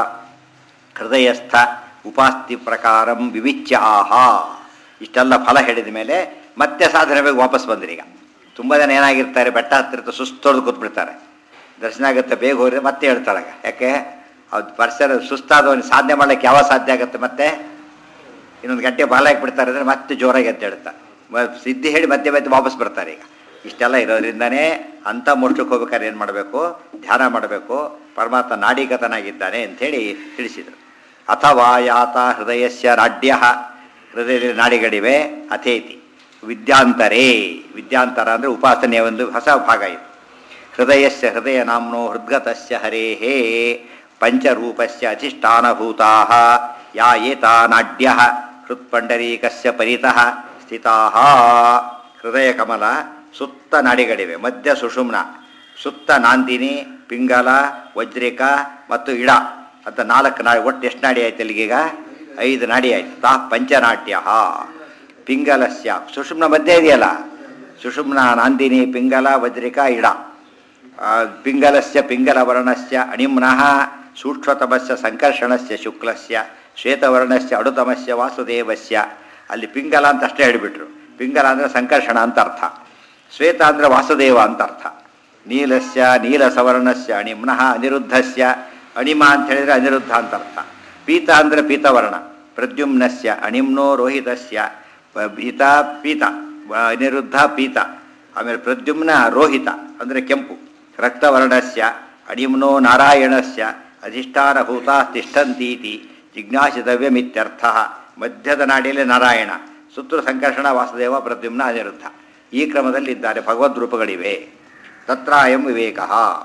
ಹೃದಯಸ್ಥ ಉಪಾಸ್ತಿ ಪ್ರಕಾರಂ ವಿವಿಚ್ಯ ಆಹ ಇಷ್ಟೆಲ್ಲ ಫಲ ಹೇಳಿದ ಮೇಲೆ ಮತ್ತೆ ಸಾಧನೆ ಬೇಕು ವಾಪಸ್ ಬಂದ್ರಿ ಈಗ ತುಂಬ ಜನ ಏನಾಗಿರ್ತಾರೆ ಬೆಟ್ಟ ಹತ್ತಿರತ ಸುಸ್ತೋದು ಕೂತ್ಬಿಡ್ತಾರೆ ದರ್ಶನ ಆಗುತ್ತೆ ಬೇಗ ಹೋದ್ರೆ ಮತ್ತೆ ಹೇಳ್ತಾರೆ ಆಗ. ಯಾಕೆ ಅದು ಪರ್ಸರ್ ಸುಸ್ತಾದವನು ಸಾಧನೆ ಮಾಡ್ಲಿಕ್ಕೆ ಯಾವ ಸಾಧ್ಯ ಆಗುತ್ತೆ ಮತ್ತೆ ಇನ್ನೊಂದು ಗಂಟೆ ಬಾಲ ಬಿಡ್ತಾರೆ ಅಂದರೆ ಮತ್ತೆ ಜೋರಾಗಿ ಅಂತ ಹೇಳ್ತಾರೆ ಮ- ಸಿದ್ಧಿ ಹೇಳಿ ಮತ್ತೆ ಮತ್ತೆ ವಾಪಸ್ ಬರ್ತಾರೆ ಈಗ ಇಷ್ಟೆಲ್ಲ ಇರೋದ್ರಿಂದನೇ ಅಂಥ ಮೋಕ್ಷಕ್ಕೆ ಹೋಗ್ಬೇಕಾದ್ರೆ ಏನು ಮಾಡಬೇಕು ಧ್ಯಾನ ಮಾಡಬೇಕು ಪರಮಾತ್ಮ ನಾಡೀಗತನಾಗಿದ್ದಾನೆ ಅಂಥೇಳಿ ತಿಳಿಸಿದರು ಅಥವಾ ಯಾತ ಹೃದಯಸ್ಯ ರಾಡ್ಯ ಹೃದಯದಲ್ಲಿ ನಾಡಿಗಳಿವೆ ಅಥೇತಿ ವಿದ್ಯಾಂತರೇ ವಿದ್ಯಾಂತರ ಅಂದರೆ ಉಪಾಸನೆಯ ಒಂದು ಹೊಸ ಭಾಗ ಇದು ಹೃದಯಸ್ಯ ಹೃದಯ ನಾಮ್ನೋ ಹೃದ್ಗತಸ್ಯ ಹರೇಹೇ ಪಂಚರೂಪಸ್ಯ ಅಧಿಷ್ಠಾನಭೂತಾ ಯಾ ಏತಾ ನಾಡ್ಯ ಹೃತ್ಪಂಡರೀಕಸ್ಯ ಪರಿತಃ ಸ್ಥಿತಾ ಹೃದಯ ಕಮಲ ಸುತ್ತ ನಾಡಿಗಳಿವೆ ಮಧ್ಯ ಸುಷುಮ್ನ ಸುತ್ತ ನಾಂದಿನಿ ಪಿಂಗಲ ವಜ್ರಿಕ ಮತ್ತು ಇಡ ಅಂತ ನಾಲ್ಕು ನಾಡಿ ಒಟ್ಟು ಎಷ್ಟು ನಾಡಿ ಆಯ್ತು ಅಲ್ಲಿಗೀಗ ಐದು ನಾಡಿ ಆಯ್ತು ತಾ ಪಂಚನಾಟ್ಯ ಪಿಂಗಲಸ್ಯ ಸುಷುಮ್ನ ಮಧ್ಯೆ ಇದೆಯಲ್ಲ ಸುಷುಮ್ನ ನಾಂದಿನಿ ಪಿಂಗಲ ವಜ್ರಿಕ ಇಡ ಆ, ಪಿಂಗಲಸ್ಯ ಪಿಂಗಲವರ್ಣಸ್ಯ ಅಣಿಮ್ನಃ ಸೂಕ್ಷ್ಮತಮಸ್ಯ ಸಂಕರ್ಷಣಸ್ಯ ಶುಕ್ಲಸ್ಯ ಶ್ವೇತವರ್ಣಸ್ಯ ಅಡುತಮಸ್ಯ ವಾಸುದೇವಸ್ಯ ಅಲ್ಲಿ ಪಿಂಗಲ ಅಂತ ಅಷ್ಟೇ ಹೇಳಿಬಿಟ್ರು ಪಿಂಗಲ ಅಂದರೆ ಸಂಕರ್ಷಣ ಅಂತ ಅರ್ಥ ಶ್ವೇತ ಅಂದರೆ ವಾಸುದೇವ ಅಂತ ಅರ್ಥ ನೀಲಸ್ಯ ನೀಲಸವರ್ಣಸ್ಯ ಅಣಿಮ್ನಃ ಅನಿರುದ್ಧಸ್ಯ ಅಣಿಮ ಅಂತ ಹೇಳಿದರೆ ಅನಿರುದ್ಧ ಅಂತ ಅರ್ಥ ಪೀತ ಅಂದರೆ ಪೀತವರ್ಣ ಪ್ರದ್ಯುಮ್ನಸ್ಯ ಅಣಿಮ್ನೋ ರೋಹಿತಸ್ಯ ಪ- ಪೀತ ಪೀತ ವ- ಅನಿರುದ್ಧ ಪೀತ ಆಮೇಲೆ ಪ್ರದ್ಯುಮ್ನ ರೋಹಿತ ಅಂದರೆ ಕೆಂಪು ರಕ್ತವರ್ಣಸ್ಯ ಅಣಿಮ್ನೋ ನಾರಾಯಣಸ್ಯ ಅಧಿಷ್ಠಾನಭೂತ ತಿಷ್ಠಂತೀತಿ ಜಿಜ್ಞಾಸಿತವ್ಯಮಿತ್ಯರ್ಥ ಮಧ್ಯದ ನಾಡಿಯಲ್ಲಿ ನಾರಾಯಣ ಸುತ್ತಲ ಸಂಕರ್ಷಣ ವಾಸುದೇವ ಪ್ರದ್ಯುಮ್ನ ಅನಿರುದ್ಧ ಈ ಕ್ರಮದಲ್ಲಿದ್ದಾರೆ ಭಗವದ್ ರೂಪಗಳಿವೆ ತತ್ರಾಯಂ ವಿವೇಕ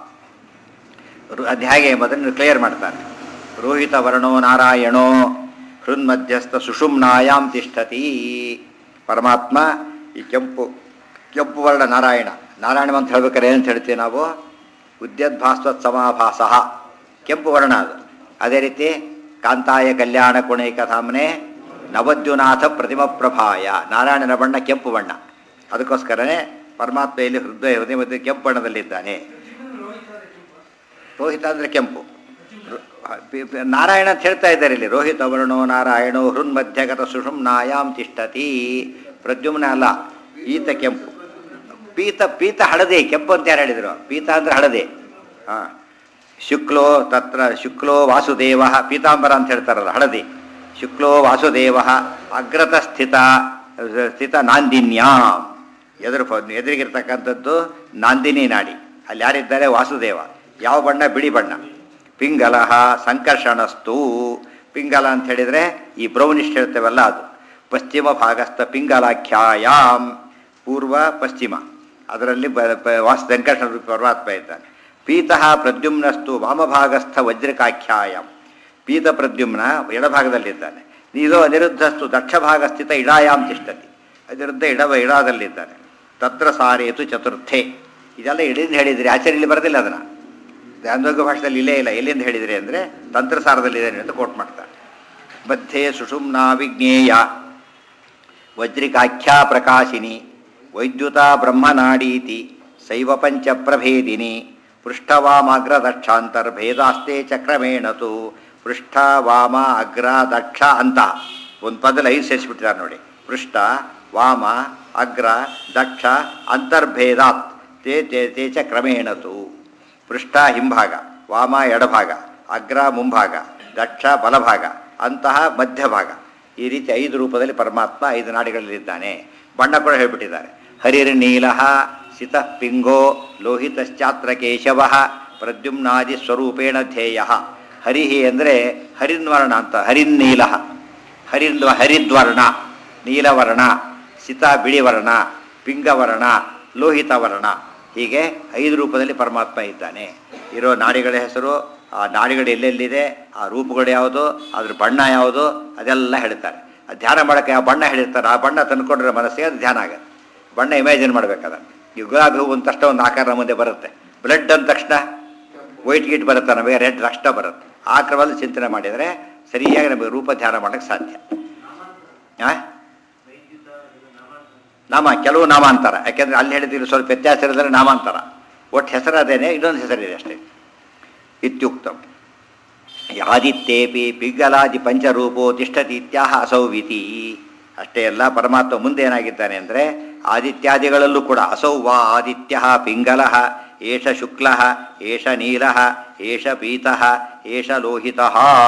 ಅದು ಹೇಗೆ ಎಂಬುದನ್ನು ಕ್ಲಿಯರ್ ಮಾಡ್ತಾರೆ ರೋಹಿತ ವರ್ಣೋ ನಾರಾಯಣೋ ಹೃನ್ಮಧ್ಯಸ್ಥ ಸುಷುಮ್ನಾಯಾಮ್ ತಿಷ್ಠತಿ ಪರಮಾತ್ಮ ಈ ಕೆಂಪು ಕೆಂಪು ವರ್ಣ ನಾರಾಯಣ ನಾರಾಯಣ ಅಂತ ಹೇಳ್ಬೇಕಾದ್ರೆ ಏನಂತ ಹೇಳ್ತೀವಿ ನಾವು ಉದ್ಯದ್ಭಾಸ್ವತ್ ಸಮಾಭಾಸ ಕೆಂಪು ವರ್ಣ ಅದು ಅದೇ ರೀತಿ ಕಾಂತಾಯ ಕಲ್ಯಾಣ ಕುಣೈಕಧಾಮ್ನೆ ನವದ್ಯುನಾಥ ಪ್ರತಿಮ ಪ್ರಭಾಯ ನಾರಾಯಣನ ಬಣ್ಣ ಕೆಂಪು ಬಣ್ಣ ಅದಕ್ಕೋಸ್ಕರನೇ ಪರಮಾತ್ಮ ಇಲ್ಲಿ ಹೃದಯ ಹೃದಯ ಮಧ್ಯೆ ಕೆಂಪು ಬಣ್ಣದಲ್ಲಿದ್ದಾನೆ ರೋಹಿತ ಅಂದರೆ ಕೆಂಪು ರು- ಪಿ- ಪಿ- ನಾರಾಯಣ ಅಂತ ಹೇಳ್ತಾ ಇದ್ದಾರೆ ಇಲ್ಲಿ ರೋಹಿತ ವರ್ಣೋ ನಾರಾಯಣೋ ಹೃನ್ಮಧ್ಯಗತ ಸುಷುಮ್ನಾಯಾಮ್ ತಿಷ್ಠತಿ ಪ್ರದ್ಯುಮ್ನ ಅಲ್ಲ ಈತ ಕೆಂಪು ಪೀತ ಪೀತ ಹಳದಿ ಕೆಂಪು ಅಂತ ಯಾರು ಹೇಳಿದರು ಪೀತ ಅಂದರೆ ಹಳದಿ ಹಾಂ ಶುಕ್ಲೋ ತತ್ರ ಶುಕ್ಲೋ ವಾಸುದೇವ ಪೀತಾಂಬರ ಅಂತ ಹೇಳ್ತಾರಲ್ಲ ಹಳದಿ ಶುಕ್ಲೋ ವಾಸುದೇವ ಅಗ್ರತ ಸ್ಥಿತ ಸ್ಥಿತ ನಾಂದಿನ್ಯಾಂ ಎದುರು ಫ- ಎದುರಿಗಿರ್ತಕ್ಕಂಥದ್ದು ನಾಂದಿನಿ ನಾಡಿ ಅಲ್ಲಿ ಯಾರಿದ್ದಾರೆ ವಾಸುದೇವ ಯಾವ ಬಣ್ಣ ಬಿಳಿ ಬಣ್ಣ ಪಿಂಗಲಹ ಸಂಕರ್ಷಣಸ್ತು ಪಿಂಗಲ ಅಂತ ಹೇಳಿದರೆ ಈ ಬ್ರೌನಿಶ್ ಹೇಳ್ತೇವಲ್ಲ ಅದು ಪಶ್ಚಿಮ ಭಾಗಸ್ಥ ಪಿಂಗಲಾಖ್ಯಾಯಾಮ್ ಪೂರ್ವ ಪಶ್ಚಿಮ ಅದರಲ್ಲಿ ಬ ಪ- ವಾಸ ಸಂಕರ್ಷಣ ರೂಪಿ ಪರಮಾತ್ಮ ಇದ್ದಾನೆ ಪೀತಃ ಪ್ರದ್ಯುಮ್ನಸ್ತು ವಾಮಭಾಗಸ್ಥ ವಜ್ರಕಾಖ್ಯಾಯಂ ಪೀತ ಪ್ರದ್ಯುಮ್ನ ಎಡಭಾಗದಲ್ಲಿದ್ದಾನೆ ನೀದು ಅನಿರುದ್ಧಸ್ತು ದಕ್ಷ ಭಾಗ ಸ್ಥಿತ ಇಡಾಯಾಮ್ ತಿಷ್ಟತಿ ಅನಿರುದ್ಧ ಇಡವ ಇಡಾದಲ್ಲಿದ್ದಾನೆ ತತ್ರ ಸಾರೇತು ಚತುರ್ಥೆ ಇದೆಲ್ಲ ಇಳಿಂದ ಹೇಳಿದ್ರಿ ಆಚಾರ್ಯಲ್ಲಿ ಬರೋದಿಲ್ಲ ಅದನ್ನು ಧ್ಯಾನೋಗ ಭಾಷೆದಲ್ಲಿ ಇಲ್ಲೇ ಇಲ್ಲ ಎಲ್ಲಿಂದ ಹೇಳಿದ್ರಿ ಅಂದರೆ ತಂತ್ರಸಾರದಲ್ಲಿದೆ ಅಂತ ಕೋಟ್ ಮಾಡ್ತಾರೆ ಮಧ್ಯೆ ಸುಷುಮ್ನಾ ವಿಜ್ಞೇಯ ವಜ್ರಿಕಾಖ್ಯಾ ಪ್ರಕಾಶಿನಿ ವೈದ್ಯುತ ಬ್ರಹ್ಮನಾಡೀತಿ ಶೈವ ಪಂಚ ಪ್ರಭೇದಿನಿ ಪೃಷ್ಠವಾಮಾಗ್ರದಕ್ಷಾಂತರ್ಭೇದಾಸ್ತೆ ಚಕ್ರಮೇಣತು ಪೃಷ್ಠ ವಾಮ ಅಗ್ರ ದಕ್ಷ ಅಂತ ಒಂದು ಪದದಲ್ಲಿ ಐದು ಸೇರಿಸ್ಬಿಟ್ಟಿದ್ದಾರೆ ನೋಡಿ ಪೃಷ್ಠ ವಾಮ ಅಗ್ರ ದಕ್ಷ ಅಂತರ್ಭೇದಾತ್ ತೇ ತೇ ತೇ ಚ ಕ್ರಮೇಣತು ಪೃಷ್ಠ ಹಿಂಭಾಗ ವಾಮ ಎಡಭಾಗ ಅಗ್ರ ಮುಂಭಾಗ ದಕ್ಷ ಬಲಭಾಗ ಅಂತಹ ಮಧ್ಯಭಾಗ ಈ ರೀತಿ ಐದು ರೂಪದಲ್ಲಿ ಪರಮಾತ್ಮ ಐದು ನಾಡಿಗಳಲ್ಲಿದ್ದಾನೆ ಬಣ್ಣ ಕೂಡ ಹೇಳ್ಬಿಟ್ಟಿದ್ದಾರೆ ಹರಿರ್ ನೀಲ ಸಿತ ಪಿಂಗೋ ಲೋಹಿತಶ್ಚಾತ್ರ ಕೇಶವ ಪ್ರದ್ಯುಮ್ನಾದಿ ಸ್ವರೂಪೇಣ ಧ್ಯೇಯ ಹರಿಹಿ ಅಂದರೆ ಹರಿನ್ವರ್ಣ ಅಂತ ಹರಿನ್ನೀಲ ಹರಿನ್ ಹರಿದ್ವರ್ಣ ನೀಲವರ್ಣ ಸಿತ ಬಿಳಿವರ್ಣ ಪಿಂಗವರ್ಣ ಲೋಹಿತವರ್ಣ ಹೀಗೆ ಐದು ರೂಪದಲ್ಲಿ ಪರಮಾತ್ಮ ಇದ್ದಾನೆ ಇರೋ ನಾಡಿಗಳ ಹೆಸರು ಆ ನಾಡಿಗಳು ಎಲ್ಲೆಲ್ಲಿದೆ ಆ ರೂಪಗಳು ಯಾವುದು ಅದ್ರ ಬಣ್ಣ ಯಾವುದು ಅದೆಲ್ಲ ಹೇಳ್ತಾರೆ ಆ ಧ್ಯಾನ ಮಾಡೋಕ್ಕೆ ಯಾವ ಬಣ್ಣ ಹೇಳಿರ್ತಾರೆ ಆ ಬಣ್ಣ ತಂದ್ಕೊಂಡ್ರೆ ಮನಸ್ಸಿಗೆ ಅದು ಧ್ಯಾನ ಆಗುತ್ತೆ ಬಣ್ಣ ಇಮ್ಯಾಜಿನ್ ಮಾಡ್ಬೇಕಾದ ಈ ಗುಲಾಬಿ ಹೂವು ಅಂದ ತಕ್ಷಣ ಒಂದು ಆಕಾರ ನಮ್ಮ ಮುಂದೆ ಬರುತ್ತೆ ಬ್ಲಡ್ ಅಂದ ತಕ್ಷಣ ವೈಟ್ ಗೀಟ್ ಬರುತ್ತೆ ನಮಗೆ ರೆಡ್ ತಕ್ಷಣ ಬರುತ್ತೆ ಆ ಕ್ರಮದಲ್ಲಿ ಚಿಂತನೆ ಮಾಡಿದರೆ ಸರಿಯಾಗಿ ನಮಗೆ ರೂಪ ಧ್ಯಾನ ಮಾಡೋಕ್ಕೆ ಸಾಧ್ಯ ಆ? ನಾಮ ಕೆಲವು ನಾಮ ಅಂತಾರ ಯಾಕೆಂದ್ರೆ ಅಲ್ಲಿ ಹೇಳಿದ್ರೆ ಸ್ವಲ್ಪ ವ್ಯತ್ಯಾಸ ಇರಿದ್ರೆ ನಾಮ ಅಂತಾರ ಒಟ್ಟು ಹೆಸರು ಅದೇನೆ ಇನ್ನೊಂದು ಹೆಸರಿದೆ ಅಷ್ಟೇ ಇತ್ಯುಕ್ತಂ ಆದಿತ್ಯೇಪಿ ಪಿಗ್ಗಲಾದಿ ಪಂಚರೂಪೋ ತಿಷ್ಠತಿ ಇತ್ಯಾಹ ಅಸೌವಿತಿ ಅಷ್ಟೇ ಅಲ್ಲ ಪರಮಾತ್ಮ ಮುಂದೆ ಏನಾಗಿದ್ದಾನೆ ಅಂದರೆ ಆದಿತ್ಯಾದಿಗಳಲ್ಲೂ ಕೂಡ ಅಸೌ ವಾ ಆದಿತ್ಯ ಪಿಂಗಲ ಏಷ ಶುಕ್ಲ ಏಷ ನೀಲ ಏಷ ಪೀತ ಏಷ ಲೋಹಿತ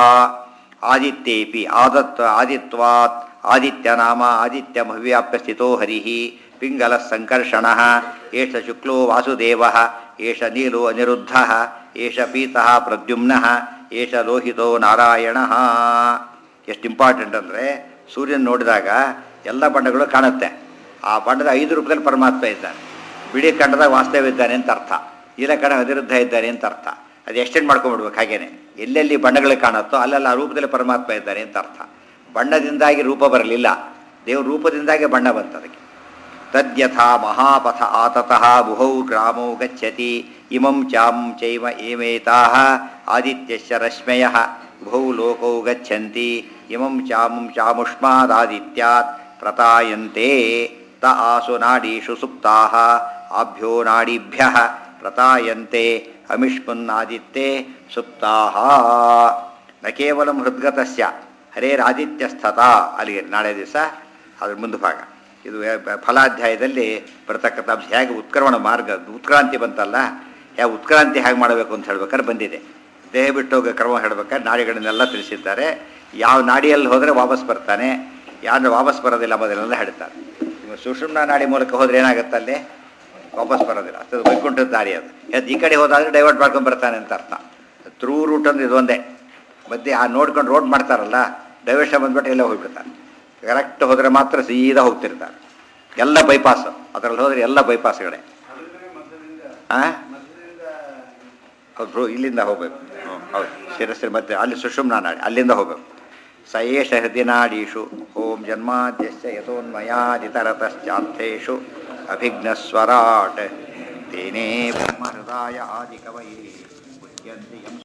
ಆದಿತ್ಯೇಪಿ ಆದತ್ ಆದಿತ್ವಾತ್ ಆದಿತ್ಯನಾಮ ಆದಿತ್ಯಮವ್ಯಾಪ್ಯ ಸ್ಥಿತೋ ಹರಿ ಪಿಂಗಲ ಸಂಕರ್ಷಣ ಏಷ ಶುಕ್ಲೋ ವಾಸುದೇವ ಏಷ ನೀಲೋ ಅನಿರುದ್ಧ ಏಷ ಪೀತಃ ಪ್ರದ್ಯುಮ್ನ ಏಷ ಲೋಹಿತೋ ನಾರಾಯಣ ಎಷ್ಟು ಇಂಪಾರ್ಟೆಂಟ್ ಅಂದರೆ ಸೂರ್ಯನ ನೋಡಿದಾಗ ಎಲ್ಲ ಬಣ್ಣಗಳು ಕಾಣುತ್ತೆ ಆ ಬಣ್ಣದ ಐದು ರೂಪದಲ್ಲಿ ಪರಮಾತ್ಮ ಇದ್ದಾನೆ ಬಿಳಿ ಕಂಡದಾಗ ವಾಸ್ತವ ಇದ್ದಾನೆ ಅಂತ ಅರ್ಥ ನೀಲ ಕಣ ಅನಿರುದ್ಧ ಇದ್ದಾನೆ ಅಂತ ಅರ್ಥ ಅದು ಎಕ್ಸ್ಟೆಂಡ್ ಮಾಡ್ಕೊಂಡ್ಬಿಡ್ಬೇಕು ಹಾಗೇನೆ ಎಲ್ಲೆಲ್ಲಿ ಬಣ್ಣಗಳು ಕಾಣುತ್ತೋ ಅಲ್ಲೆಲ್ಲ ಆ ರೂಪದಲ್ಲಿ ಪರಮಾತ್ಮ ಇದ್ದಾನೆ ಅಂತ ಅರ್ಥ ಬಣ್ಣದಿಂದಾಗಿ ರೂಪ ಬರಲಿಲ್ಲ ದೇವ್ರ ರೂಪದಿಂದಾಗಿ ಬಣ್ಣ ಬಂತು ಅದಕ್ಕೆ ತದ್ಯಥಾ ಮಹಾಪಥ ಆತತಃ ಬುಹೌ ಗ್ರಾಮೌ ಗಚ್ಚತಿ ಇಮಂ ಚಾಂ ಚೈವ ಏಮೇತಾಃ ಆದಿತ್ಯಶ್ಚ ರಶ್ಮಯಃ ಬುಹೌ ಲೋಕೌ ಗಚ್ಚಂತಿ ಇಮಂ ಚಾಂ ಚಾಮುಷ್ಮಾದಾದಿತ್ಯಾತ್ ಪ್ರತಾಯಂತೆ ತ ಆಸು ನಾಡೀಷು ಸುಪ್ತಾಃ ಆಭ್ಯೋ ನಾಡೀಭ್ಯಃ ಪ್ರತಾಯಂತೆ ಅಮಿಷ್ಮನ್ನಾದಿತ್ಯೆ ಸುಪ್ತಾಃ ನ ಕೇವಲಂ ಹೃದ್ಗತಸ್ಯ ಹರೇರಾದಿತ್ಯಸ್ಥತ ಅಲ್ಲಿಗೆ ನಾಳೆ ದಿವಸ ಅದ್ರ ಮುಂದೆ ಭಾಗ ಇದು ಯ- ಫಲಾಧ್ಯಾಯದಲ್ಲಿ ಬರ್ತಕ್ಕಂಥ ಅಂಶ ಹೇಗೆ ಉತ್ಕ್ರಮಣ ಮಾರ್ಗ ಉತ್ಕ್ರಾಂತಿ ಬಂತಲ್ಲ ಹೇಗೆ ಉತ್ಕ್ರಾಂತಿ ಹೇಗೆ ಮಾಡಬೇಕು ಅಂತ ಹೇಳ್ಬೇಕಾದ್ರೆ ಬಂದಿದೆ ದೇಹ ಬಿಟ್ಟು ಹೋಗೋ ಕ್ರಮ ಹೇಳ್ಬೇಕಾದ್ರೆ ನಾಡಿಗಳನ್ನೆಲ್ಲ ತಿಳಿಸಿದ್ದಾರೆ ಯಾವ ನಾಡಿಯಲ್ಲಿ ಹೋದರೆ ವಾಪಸ್ ಬರ್ತಾನೆ ಯಾರು ವಾಪಸ್ ಬರೋದಿಲ್ಲ ಮೊದಲೆಲ್ಲ ಹೇಳ್ತಾರೆ ಇವಾಗ ಸುಷುಮ್ನ ನಾಡಿ ಮೂಲಕ ಹೋದ್ರೆ ಏನಾಗುತ್ತೆ ಅಲ್ಲಿ ವಾಪಸ್ ಬರೋದಿಲ್ಲ ಅದು ವೈಕುಂಠದ ದಾರಿ ಅದು ಅದು ಈ ಕಡೆ ಹೋದಾದ್ರೆ ಡೈವರ್ಟ್ ಮಾಡ್ಕೊಂಡು ಬರ್ತಾನೆ ಅಂತ ಅರ್ಥ ಥ್ರೂ ರೂಟ್ ಅಂದ್ರೆ ಇದೊಂದೇ ಮಧ್ಯೆ ಆ ನೋಡ್ಕೊಂಡು ರೋಡ್ ಮಾಡ್ತಾರಲ್ಲ ಡೈವರ್ಷನ್ ಬಂದ್ಬಿಟ್ಟು ಎಲ್ಲ ಹೋಗ್ಬಿಡ್ತಾನೆ ಕರೆಕ್ಟ್ ಹೋದರೆ ಮಾತ್ರ ಸೀದಾ ಹೋಗ್ತಿರ್ತಾರೆ ಎಲ್ಲ ಬೈಪಾಸ್ ಅದರಲ್ಲಿ ಹೋದರೆ ಎಲ್ಲ ಬೈಪಾಸ್ಗಳೇ ಹಾಂ ಹೌದು ಬ್ರೋ ಇಲ್ಲಿಂದ ಹೋಗ್ಬೇಕು ಹ್ಞೂ ಹೌದು ಶಿರಸ್ಸಿನ ಮಧ್ಯೆ ಅಲ್ಲಿ ಸುಷುಮ್ನ ನಾಡಿ ಅಲ್ಲಿಂದ ಹೋಗ್ಬೇಕು ಸ ಏಷ ಹೃದಿನಾಡೀಷು ಓಂ ಜನ್ಮಾದ್ಯಶ್ಚ ಯಥೋನ್ಮಯಾದಿತರತಶ್ಚಾರ್ಥೇಷು ಅಭಿಘ್ನಸ್ವರಾಟ್ ತೇನೇ ಬ್ರಹ್ಮಹೃದಾಯ ಆದಿಕವಯೇ ಮುಹ್ಯಂತಿ ಯಂ